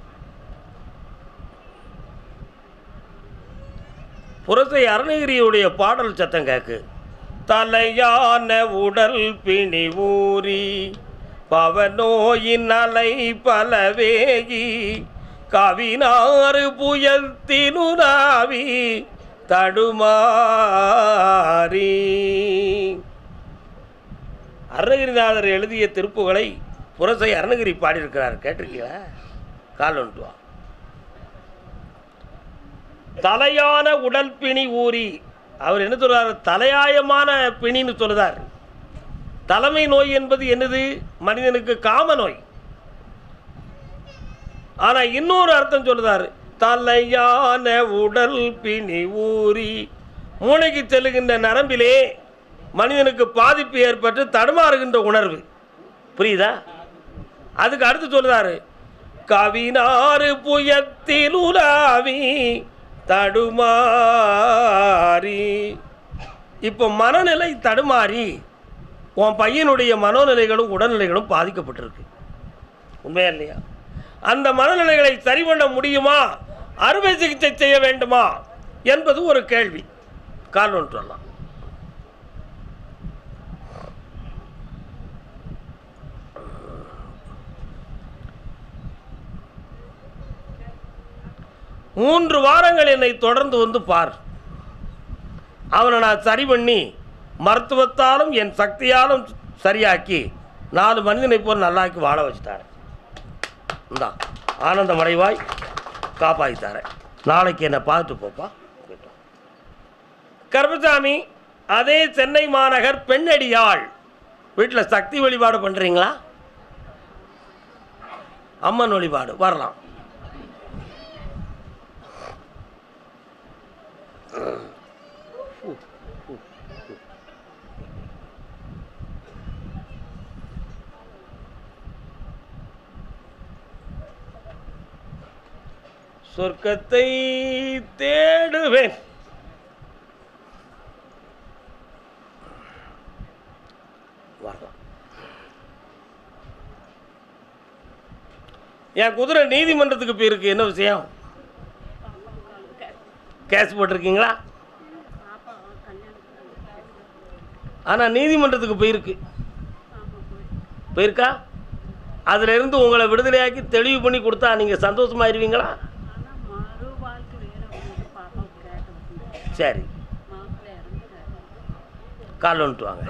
புரசை அருணகிரியுடைய பாடல் சத்தம் கேக்கு தலையான உடல் பிணி ஊறி பவநோயின் அலை பலவேகி கவினாறு புயத்தினுதாவி தடுமாறி அருணகிரிநாதர் எழுதிய திருப்புகளை புரசை அருணகிரி பாடியிருக்கிறார் கேட்டிருக்கீங்களா கால் வந்துட்டு வா தலையான உடல் பிணி ஊறி அவர் என்ன சொல்றாரு தலையாயமான பிணின்னு சொல்லுதார் தலைமை நோய் என்பது என்னது மனிதனுக்கு காம நோய் ஆனா இன்னொரு அர்த்தம் சொல்லுதாரு தலையான உடல் பிணி ஊறி மூளைக்கு செல்லுகின்ற நரம்பிலே மனிதனுக்கு பாதிப்பு ஏற்பட்டு தடுமாறுகின்ற உணர்வு புரியுதா அதுக்கு அடுத்து சொல்லுதாரு கவினாறு புயத்தில் உலாவி தடுமாறி இப்போ மனநிலை தடுமாறி உன் பையனுடைய மனோநிலைகளும் உடல்நிலைகளும் பாதிக்கப்பட்டிருக்கு உண்மையா இல்லையா அந்த மனநிலைகளை சரி பண்ண முடியுமா அறுவை சிகிச்சை செய்ய வேண்டுமா என்பது ஒரு கேள்வி கால் ஒன்று சொல்லலாம் மூன்று வாரங்கள் என்னை தொடர்ந்து வந்து பார் அவனை நான் சரி பண்ணி மருத்துவத்தாலும் என் சக்தியாலும் சரியாக்கி நாலு மனிதனை போல் நல்லாக்கி வாழ வச்சுட்டாரேன் இந்தா ஆனந்தம் அடைவாய் காப்பாற்றித்தாரேன் நாளைக்கு என்னை பார்த்துட்டு போப்பா கர்பசாமி அதே சென்னை மாநகர் பெண்ணடியாள் வீட்டில் சக்தி வழிபாடு பண்ணுறீங்களா அம்மன் வழிபாடு வரலாம் சொர்க்கத்தை தேடுவேன் வரலாம் என் குதிரை நீதிமன்றத்துக்கு போயிருக்கு என்ன விஷயம் கேஸ் போட்டிருக்கீங்களா ஆனால் நீதிமன்றத்துக்கு போயிருக்கு போயிருக்கா அதுல இருந்து உங்களை விடுதலையாக்கி தெளிவு பண்ணி கொடுத்தா நீங்கள் சந்தோஷமாயிருவீங்களா சரி கால் வந்துட்டு வாங்க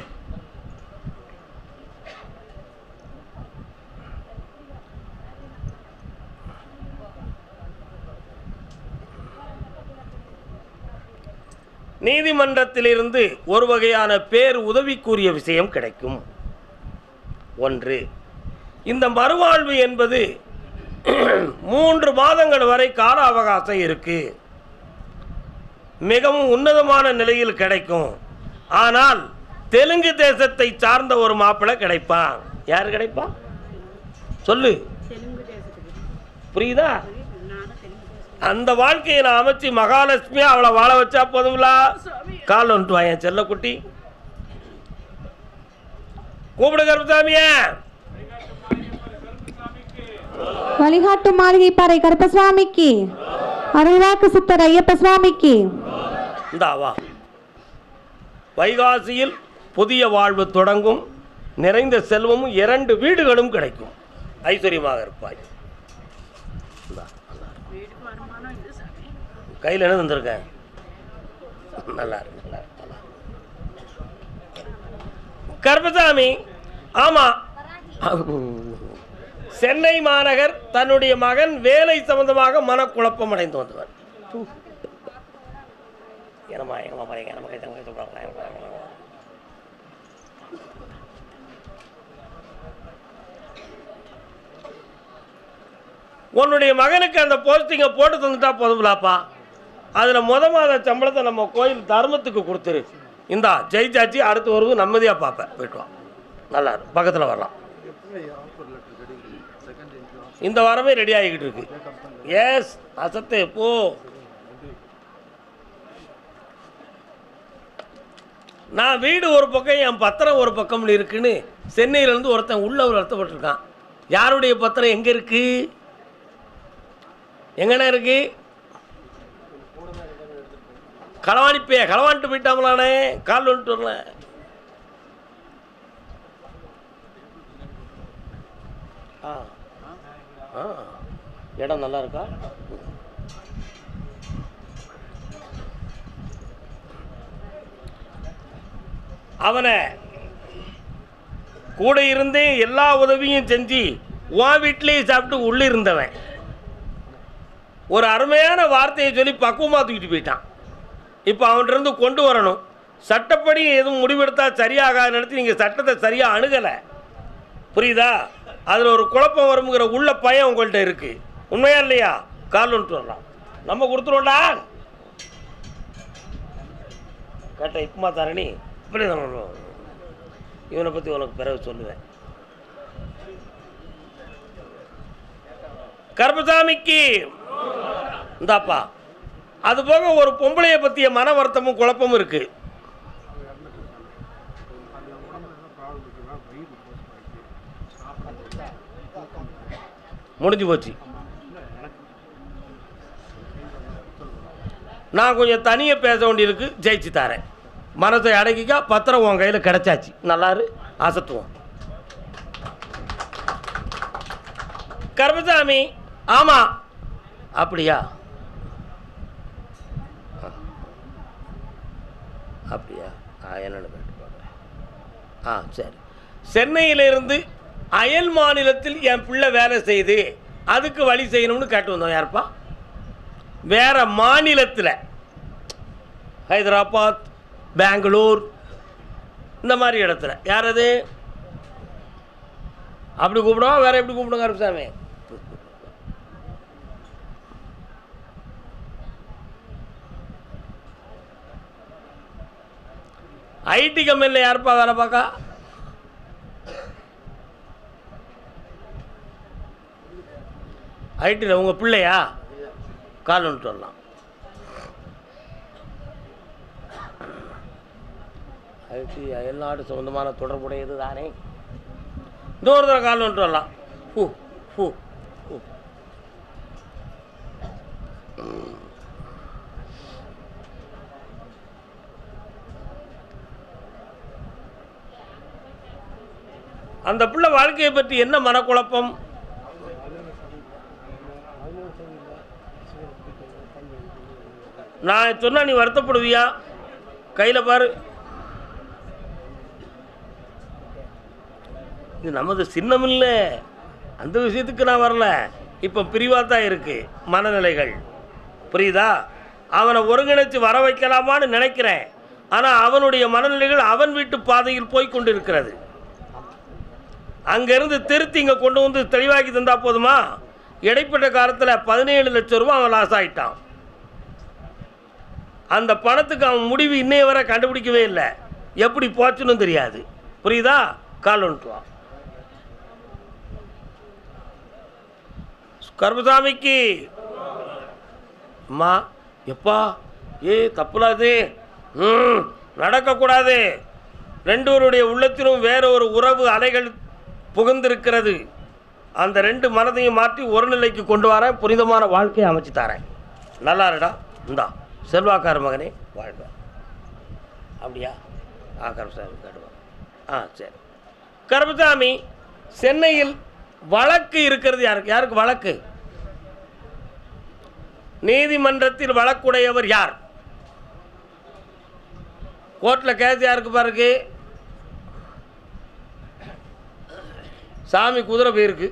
நீதிமன்றத்திலிருந்து ஒரு வகையான பேர் உதவிக்குரிய விஷயம் கிடைக்கும் ஒன்று இந்த மறுவாழ்வு என்பது மூன்று மாதங்கள் வரை கால அவகாசம் இருக்கு மிகவும் உன்னதமான நிலையில் கிடைக்கும் ஆனால் தெலுங்கு தேசத்தை சார்ந்த ஒரு மாப்பிள்ளை கிடைப்பான் யார் கிடைப்பான் சொல்லு புரியுதா அந்த வாழ்க்கையை நான் அமைச்சு மகாலட்சுமி அவளை வாழ வச்சா போதுங்களா கால் வந்துட்டு வா என் செல்லக்குட்டி கூப்பிடு கருப்பசாமிய வழிகாட்டு மாளிகை பாறை கருப்பசுவாமிக்கு அருள்வாக்கு சித்தர் ஐயப்ப சுவாமிக்கு இந்தா வா வைகாசியில் புதிய வாழ்வு தொடங்கும் நிறைந்த செல்வமும் இரண்டு வீடுகளும் கிடைக்கும் ஐஸ்வர்யமாக இருப்பாய் இந்தா, நல்லா இரு. கையில் என்ன தந்திருக்கேன் நல்லா இருக்கு நல்லா இருக்கு, நல்லா இருக்கு. கருப்பசாமி ஆமா சென்னை மாநகர் தன்னுடைய மகன் வேலை சம்பந்தமாக மனக்குழப்பம் அடைந்து வந்தவர் என்னம்மா எங்கம்மா பாருங்க நம்ம கை தங்க சொல்கிறாங்களா உன்னுடைய மகனுக்கு அந்த போஸ்டிங்கை போட்டு தந்துட்டா போதும்லாப்பா அதில் முத மாத சம்பளத்தை நம்ம கோயில் தர்மத்துக்கு கொடுத்துரு இந்தா ஜெயிச்சாச்சு அடுத்து வருவது நிம்மதியாக பார்ப்பேன் போயிட்டு வா நல்லா இருக்கு பக்கத்தில் வரலாம் இந்த வாரமே ரெடி ஆகிக்கிட்டு இருக்கு எஸ் அசத்து போ நான் வீடு ஒரு பக்கம் என் பத்திரம் ஒரு பக்கம்னு இருக்குன்னு சென்னையிலேருந்து ஒருத்தன் உள்ள ஒரு வருத்தப்பட்டிருக்கான் யாருடைய பத்திரம் எங்கே இருக்கு எங்கண்ணா இருக்கு களவாணிப்பே களவாணிட்டு போயிட்டாங்களானே கால் வந்துட்டு வரல ஆ ஆ இடம் நல்லா இருக்கா அவனை கூட இருந்து எல்லா உதவியும் செஞ்சு உன் வீட்டிலேயே சாப்பிட்டு உள்ளே இருந்தவன் ஒரு அருமையான வார்த்தையை சொல்லி பக்குவமாக தூக்கிட்டு போயிட்டான் இப்போ அவன்கிட்ட கொண்டு வரணும் சட்டப்படி எதுவும் முடிவெடுத்தா சரியாகாத நடத்தி நீங்கள் சட்டத்தை சரியாக அணுகலை புரியுதா அதில் ஒரு குழப்பம் வருங்கிற உள்ள பயம் உங்கள்கிட்ட இருக்கு உண்மையா இல்லையா கால் வந்துட்டு வரலாம் நம்ம கொடுத்துருவோம்டா கேட்ட இப்பமா தரணி இப்படி தான் வருவோம். இவனை பற்றி உனக்கு பிறகு சொல்லுவேன் கருப்பசாமிக்கு இந்தாப்பா அது போக ஒரு பொம்பளைய பற்றிய மன வருத்தமும் குழப்பமும் இருக்கு முடிஞ்சு போச்சு நான் கொஞ்சம் தனியாக பேச வேண்டியிருக்கு ஜெயிச்சு தரேன் மனசை அடக்கிக்கா பத்திரம் உன் கையில் கிடைச்சாச்சு நல்லாரு அசத்துவோம் கருப்பசாமி ஆமாம் அப்படியா அப்படியா ஆ என்னென்னு கேட்டு பார்க்குறேன் ஆ சரி சென்னையிலிருந்து அயல் மாநிலத்தில் என் பிள்ளை வேலை செய்து அதுக்கு வழி செய்யணும்னு கேட்டு வந்தோம் யாருப்பா வேற மாநிலத்தில் ஹைதராபாத் பெங்களூர் இந்த மாதிரி இடத்துல யார் அது அப்படி கூப்பிடுவோம் வேற எப்படி கூப்பிடுங்க கருப்பசாமி ஐடி கம்பெனியில் யாருப்பா வேலை பார்க்கா ஐடியில் உங்கள் பிள்ளையா கால் வந்துட்டு வரலாம் ஐடி அயல்நாடு சம்பந்தமான தொடர்புடையது தானே இந்த ஒரு தடவை கால் வந்துட்டு வரலாம் ஹூ ஹூ ஹூ அந்த பிள்ளை வாழ்க்கையை பற்றி என்ன மனக்குழப்பம் நான் சொன்னா நீ வருத்தப்படுவியா கையில் பாரு இது நமது சின்னம் இல்லை அந்த விஷயத்துக்கு நான் வரல இப்போ பிரிவாக தான் இருக்கு மனநிலைகள் புரியுதா அவனை ஒருங்கிணைச்சு வர வைக்கலாமான்னு நினைக்கிறேன் ஆனால் அவனுடைய மனநிலைகள் அவன் வீட்டு பாதையில் போய் கொண்டிருக்கிறது அங்கேருந்து திருத்தி இங்கே கொண்டு வந்து தெளிவாக்கி தந்தா போதுமா இடைப்பட்ட காலத்தில் பதினேழு லட்சம் ரூபா அவன் லாஸ் ஆயிட்டான் அந்த பணத்துக்கு அவன் முடிவு இன்னைய வரை கண்டுபிடிக்கவே இல்லை எப்படி போச்சுன்னு தெரியாது புரியுதா கால் வந்துட்டு வா கருப்பசாமிக்கு அம்மா எப்பா ஏ தப்புலாது ம் நடக்கக்கூடாது ரெண்டுவருடைய உள்ளத்திலும் வேற ஒரு உறவு அலைகள் புகுந்திருக்கிறது அந்த ரெண்டு மனதையும் மாற்றி ஒரு நிலைக்கு கொண்டு வரேன் புனிதமான வாழ்க்கையை அமைச்சு தரேன் நல்லா இருடா இந்தா செல்வாக்கார மகனே வாழ்க அப்படியா ஆ கருப்பசாமி கடுவா ஆ சரி கருப்பசாமி சென்னையில் வழக்கு இருக்கிறது யாருக்கு யாருக்கு வழக்கு நீதிமன்றத்தில் வழக்குடையவர் யார் கோர்ட்டில் கேஸ் யாருக்கு பாருக்கு சாமி குதிரை போயிருக்கு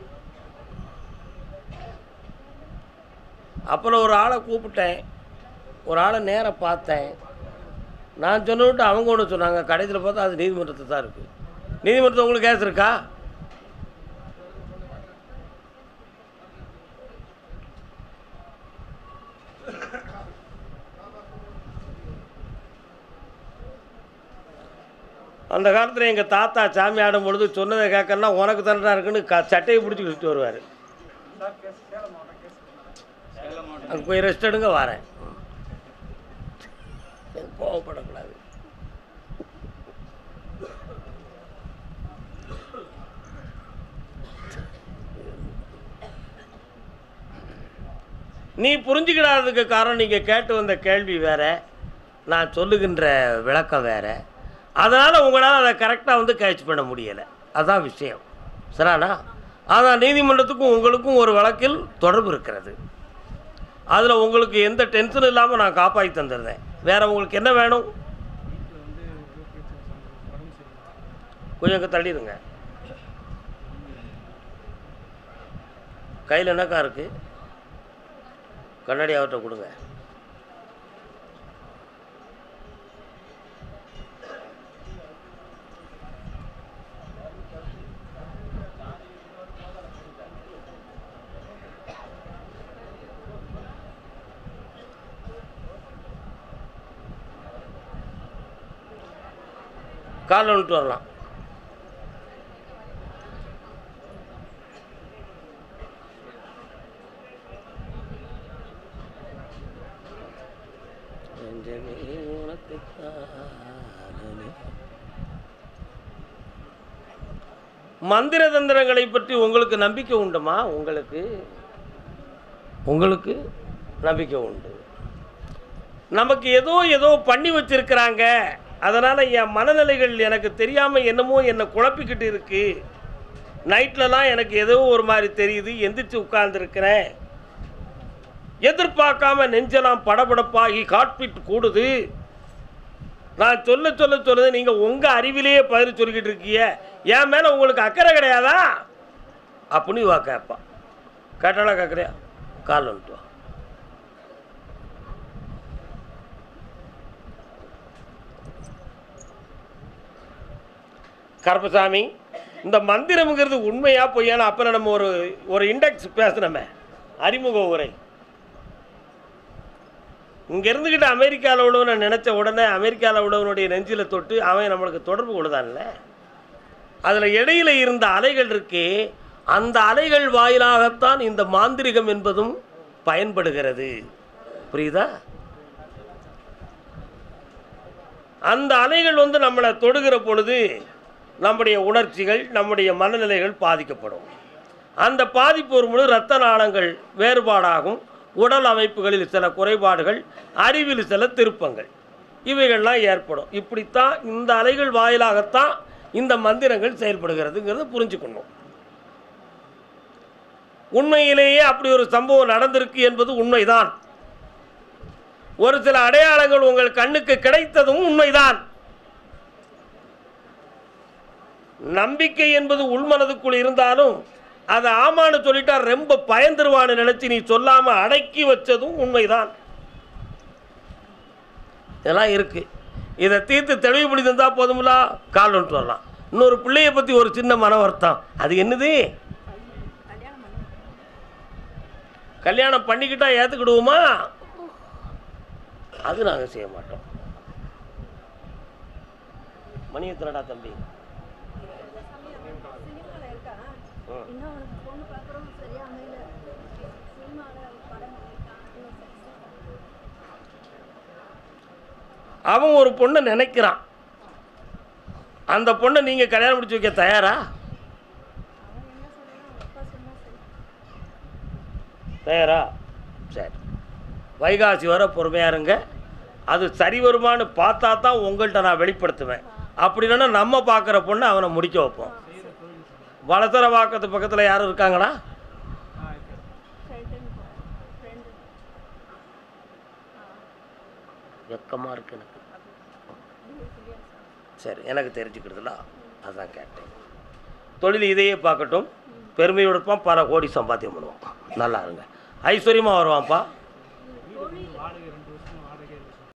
அப்புறம் ஒரு ஆளை கூப்பிட்டேன் ஒரு ஆளை நேராக பார்த்தேன் நான் சொன்னவிட்டு அவங்க ஒன்று சொன்னாங்க கடைசியில் பார்த்தா அது நீதிமன்றத்தில் தான் இருக்குது நீதிமன்றத்தில் உங்களுக்கு கேஸ் இருக்கா அந்த காலத்தில் எங்கள் தாத்தா சாமி ஆடும் பொழுது சொன்னதை கேட்கறனா உனக்கு தானடா இருக்குன்னு க சட்டையை பிடிச்சி கொடுத்துட்டு வருவார் அங்கே போய் ரெஸ்ட் எடுங்க வரேன் கோவப்படக்கூடாது நீ புரிஞ்சுக்கிடாததுக்கு காரணம் நீங்கள் கேட்டு வந்த கேள்வி வேற நான் சொல்லுகின்ற விளக்கம் வேற அதனால் உங்களால் அதை கரெக்டாக வந்து கேட்ச் பண்ண முடியலை அதான் விஷயம் சரிண்ணா அதான் நீதிமன்றத்துக்கும் உங்களுக்கும் ஒரு வழக்கில் தொடர்பு இருக்கிறது அதில் உங்களுக்கு எந்த டென்ஷனும் இல்லாமல் நான் காப்பாற்றி தந்துடுறேன் வேற உங்களுக்கு என்ன வேணும் கொஞ்சம் இங்கே தள்ளிடுங்க கையில் என்னக்கா இருக்குது கண்ணாடி அவர்கிட்ட கொடுங்க காலில் வந்துட்டு வரலாம் நெஞ்சமே உனக்குத்தானே. மந்திர தந்திரங்களை பற்றி உங்களுக்கு நம்பிக்கை உண்டுமா உங்களுக்கு உங்களுக்கு நம்பிக்கை உண்டு நமக்கு ஏதோ ஏதோ பண்ணி வச்சிருக்கிறாங்க அதனால் என் மனநிலைகள் எனக்கு தெரியாமல் என்னமோ என்னை குழப்பிக்கிட்டு இருக்கு நைட்லலாம் எனக்கு ஏதோ ஒரு மாதிரி தெரியுது எந்திரிச்சு உட்கார்ந்துருக்கிறேன் எதிர்பார்க்காம நெஞ்செல்லாம் படபடப்பாகி காட்பிட் கூடுது நான் சொல்ல சொல்ல சொல்லுது நீங்கள் உங்கள் அறிவிலேயே பதில் சொல்லிக்கிட்டு இருக்கீங்க என் மேலே உங்களுக்கு அக்கறை கிடையாதா அப்படின்னு வா கேட்பா கேட்டாலா கேட்குறியா கால் வந்துட்டு வா கருப்பசாமி இந்த மந்திரம்ங்கிறது உண்மையா பொய்யானா அப்புறம் நம்ம ஒரு ஒரு இண்டெக்ஸ் பேசணுமே அறிமுக உரை இங்க இருந்துக்கிட்டு அமெரிக்காவில் உள்ளவனை நினச்ச உடனே அமெரிக்காவில் உள்ளவனுடைய நெஞ்சில் தொட்டு அவன் நம்மளுக்கு தொடர்பு கொள்ளுதான்ல அதில் இடையில இருந்த அலைகள் இருக்கே அந்த அலைகள் வாயிலாகத்தான் இந்த மாந்திரிகம் என்பதும் பயன்படுகிறது புரியுதா அந்த அலைகள் வந்து நம்மளை தொடுகிற பொழுது நம்முடைய உணர்ச்சிகள் நம்முடைய மனநிலைகள் பாதிக்கப்படும் அந்த பாதிப்பு வரும்பொழுது இரத்த நாளங்கள் வேறுபாடாகும் உடல் அமைப்புகளில் சில குறைபாடுகள் அறிவில் சில திருப்பங்கள் இவைகள்லாம் ஏற்படும் இப்படித்தான் இந்த அலைகள் வாயிலாகத்தான் இந்த மந்திரங்கள் செயல்படுகிறதுங்கிறத புரிஞ்சுக்கணும் உண்மையிலேயே அப்படி ஒரு சம்பவம் நடந்திருக்கு என்பது உண்மைதான் ஒரு சில அடையாளங்கள் உங்கள் கண்ணுக்கு கிடைத்ததும் உண்மைதான் நம்பிக்கை என்பது உள்மனதுக்குள் இருந்தாலும் அதை ஆமான்னு சொல்லிட்டா ரொம்ப பயந்துருவான்னு நினைச்சு நீ சொல்லாம அடக்கி வச்சதும் உண்மைதான் இதெல்லாம் இருக்கு இதை தீர்த்து தெளிவுபடுத்தி இருந்தா போதுமில்ல கால் வந்துட்டு வரலாம் இன்னொரு பிள்ளைய பத்தி ஒரு சின்ன மன வருத்தம் அது என்னது கல்யாணம் பண்ணிக்கிட்டா ஏத்துக்கிடுவோமா அது நாங்கள் செய்ய மாட்டோம் மணி எத்தனடா தம்பி சினிமாவில் இருக்கான் ம். இன்னும் அவனுக்கு பொண்ணு பார்க்குறோம் சரியா அமையல சினிமாவில் படம் பண்ணியிருக்கான் இன்னும் சரி அவன் ஒரு பொண்ணை நினைக்கிறான் அந்த பொண்ணை நீங்கள் கல்யாணம் முடிச்சு வைக்க தயாரா அவன் என்ன சொல்றான் அப்பா சொன்னா சரி தயாரா சரி வைகாசி வர பொறுமையாக இருங்க அது சரி வருமான்னு பார்த்தா தான் உங்கள்கிட்ட நான் வெளிப்படுத்துவேன் அப்படி இல்லைன்னா நம்ம பார்க்குற பொண்ணை அவனை முடிக்க வைப்போம் வளசர வாக்கத்து பக்கத்தில் யாரும் இருக்காங்களா ஃப்ரெண்டுன்னு ஃப்ரெண்டு வெக்கமாக இருக்கு எனக்கு சரி எனக்கு தெரிஞ்சுக்கிறதுல அதான் கேட்டேன் தொழில் இதையே பார்க்கட்டும் பெருமையோடு இருப்பான் பல கோடி சம்பாத்தியம் பண்ணுவான் நல்லா இருங்க ஐஸ்வர்யமாக வருவான்ப்பா தொழில்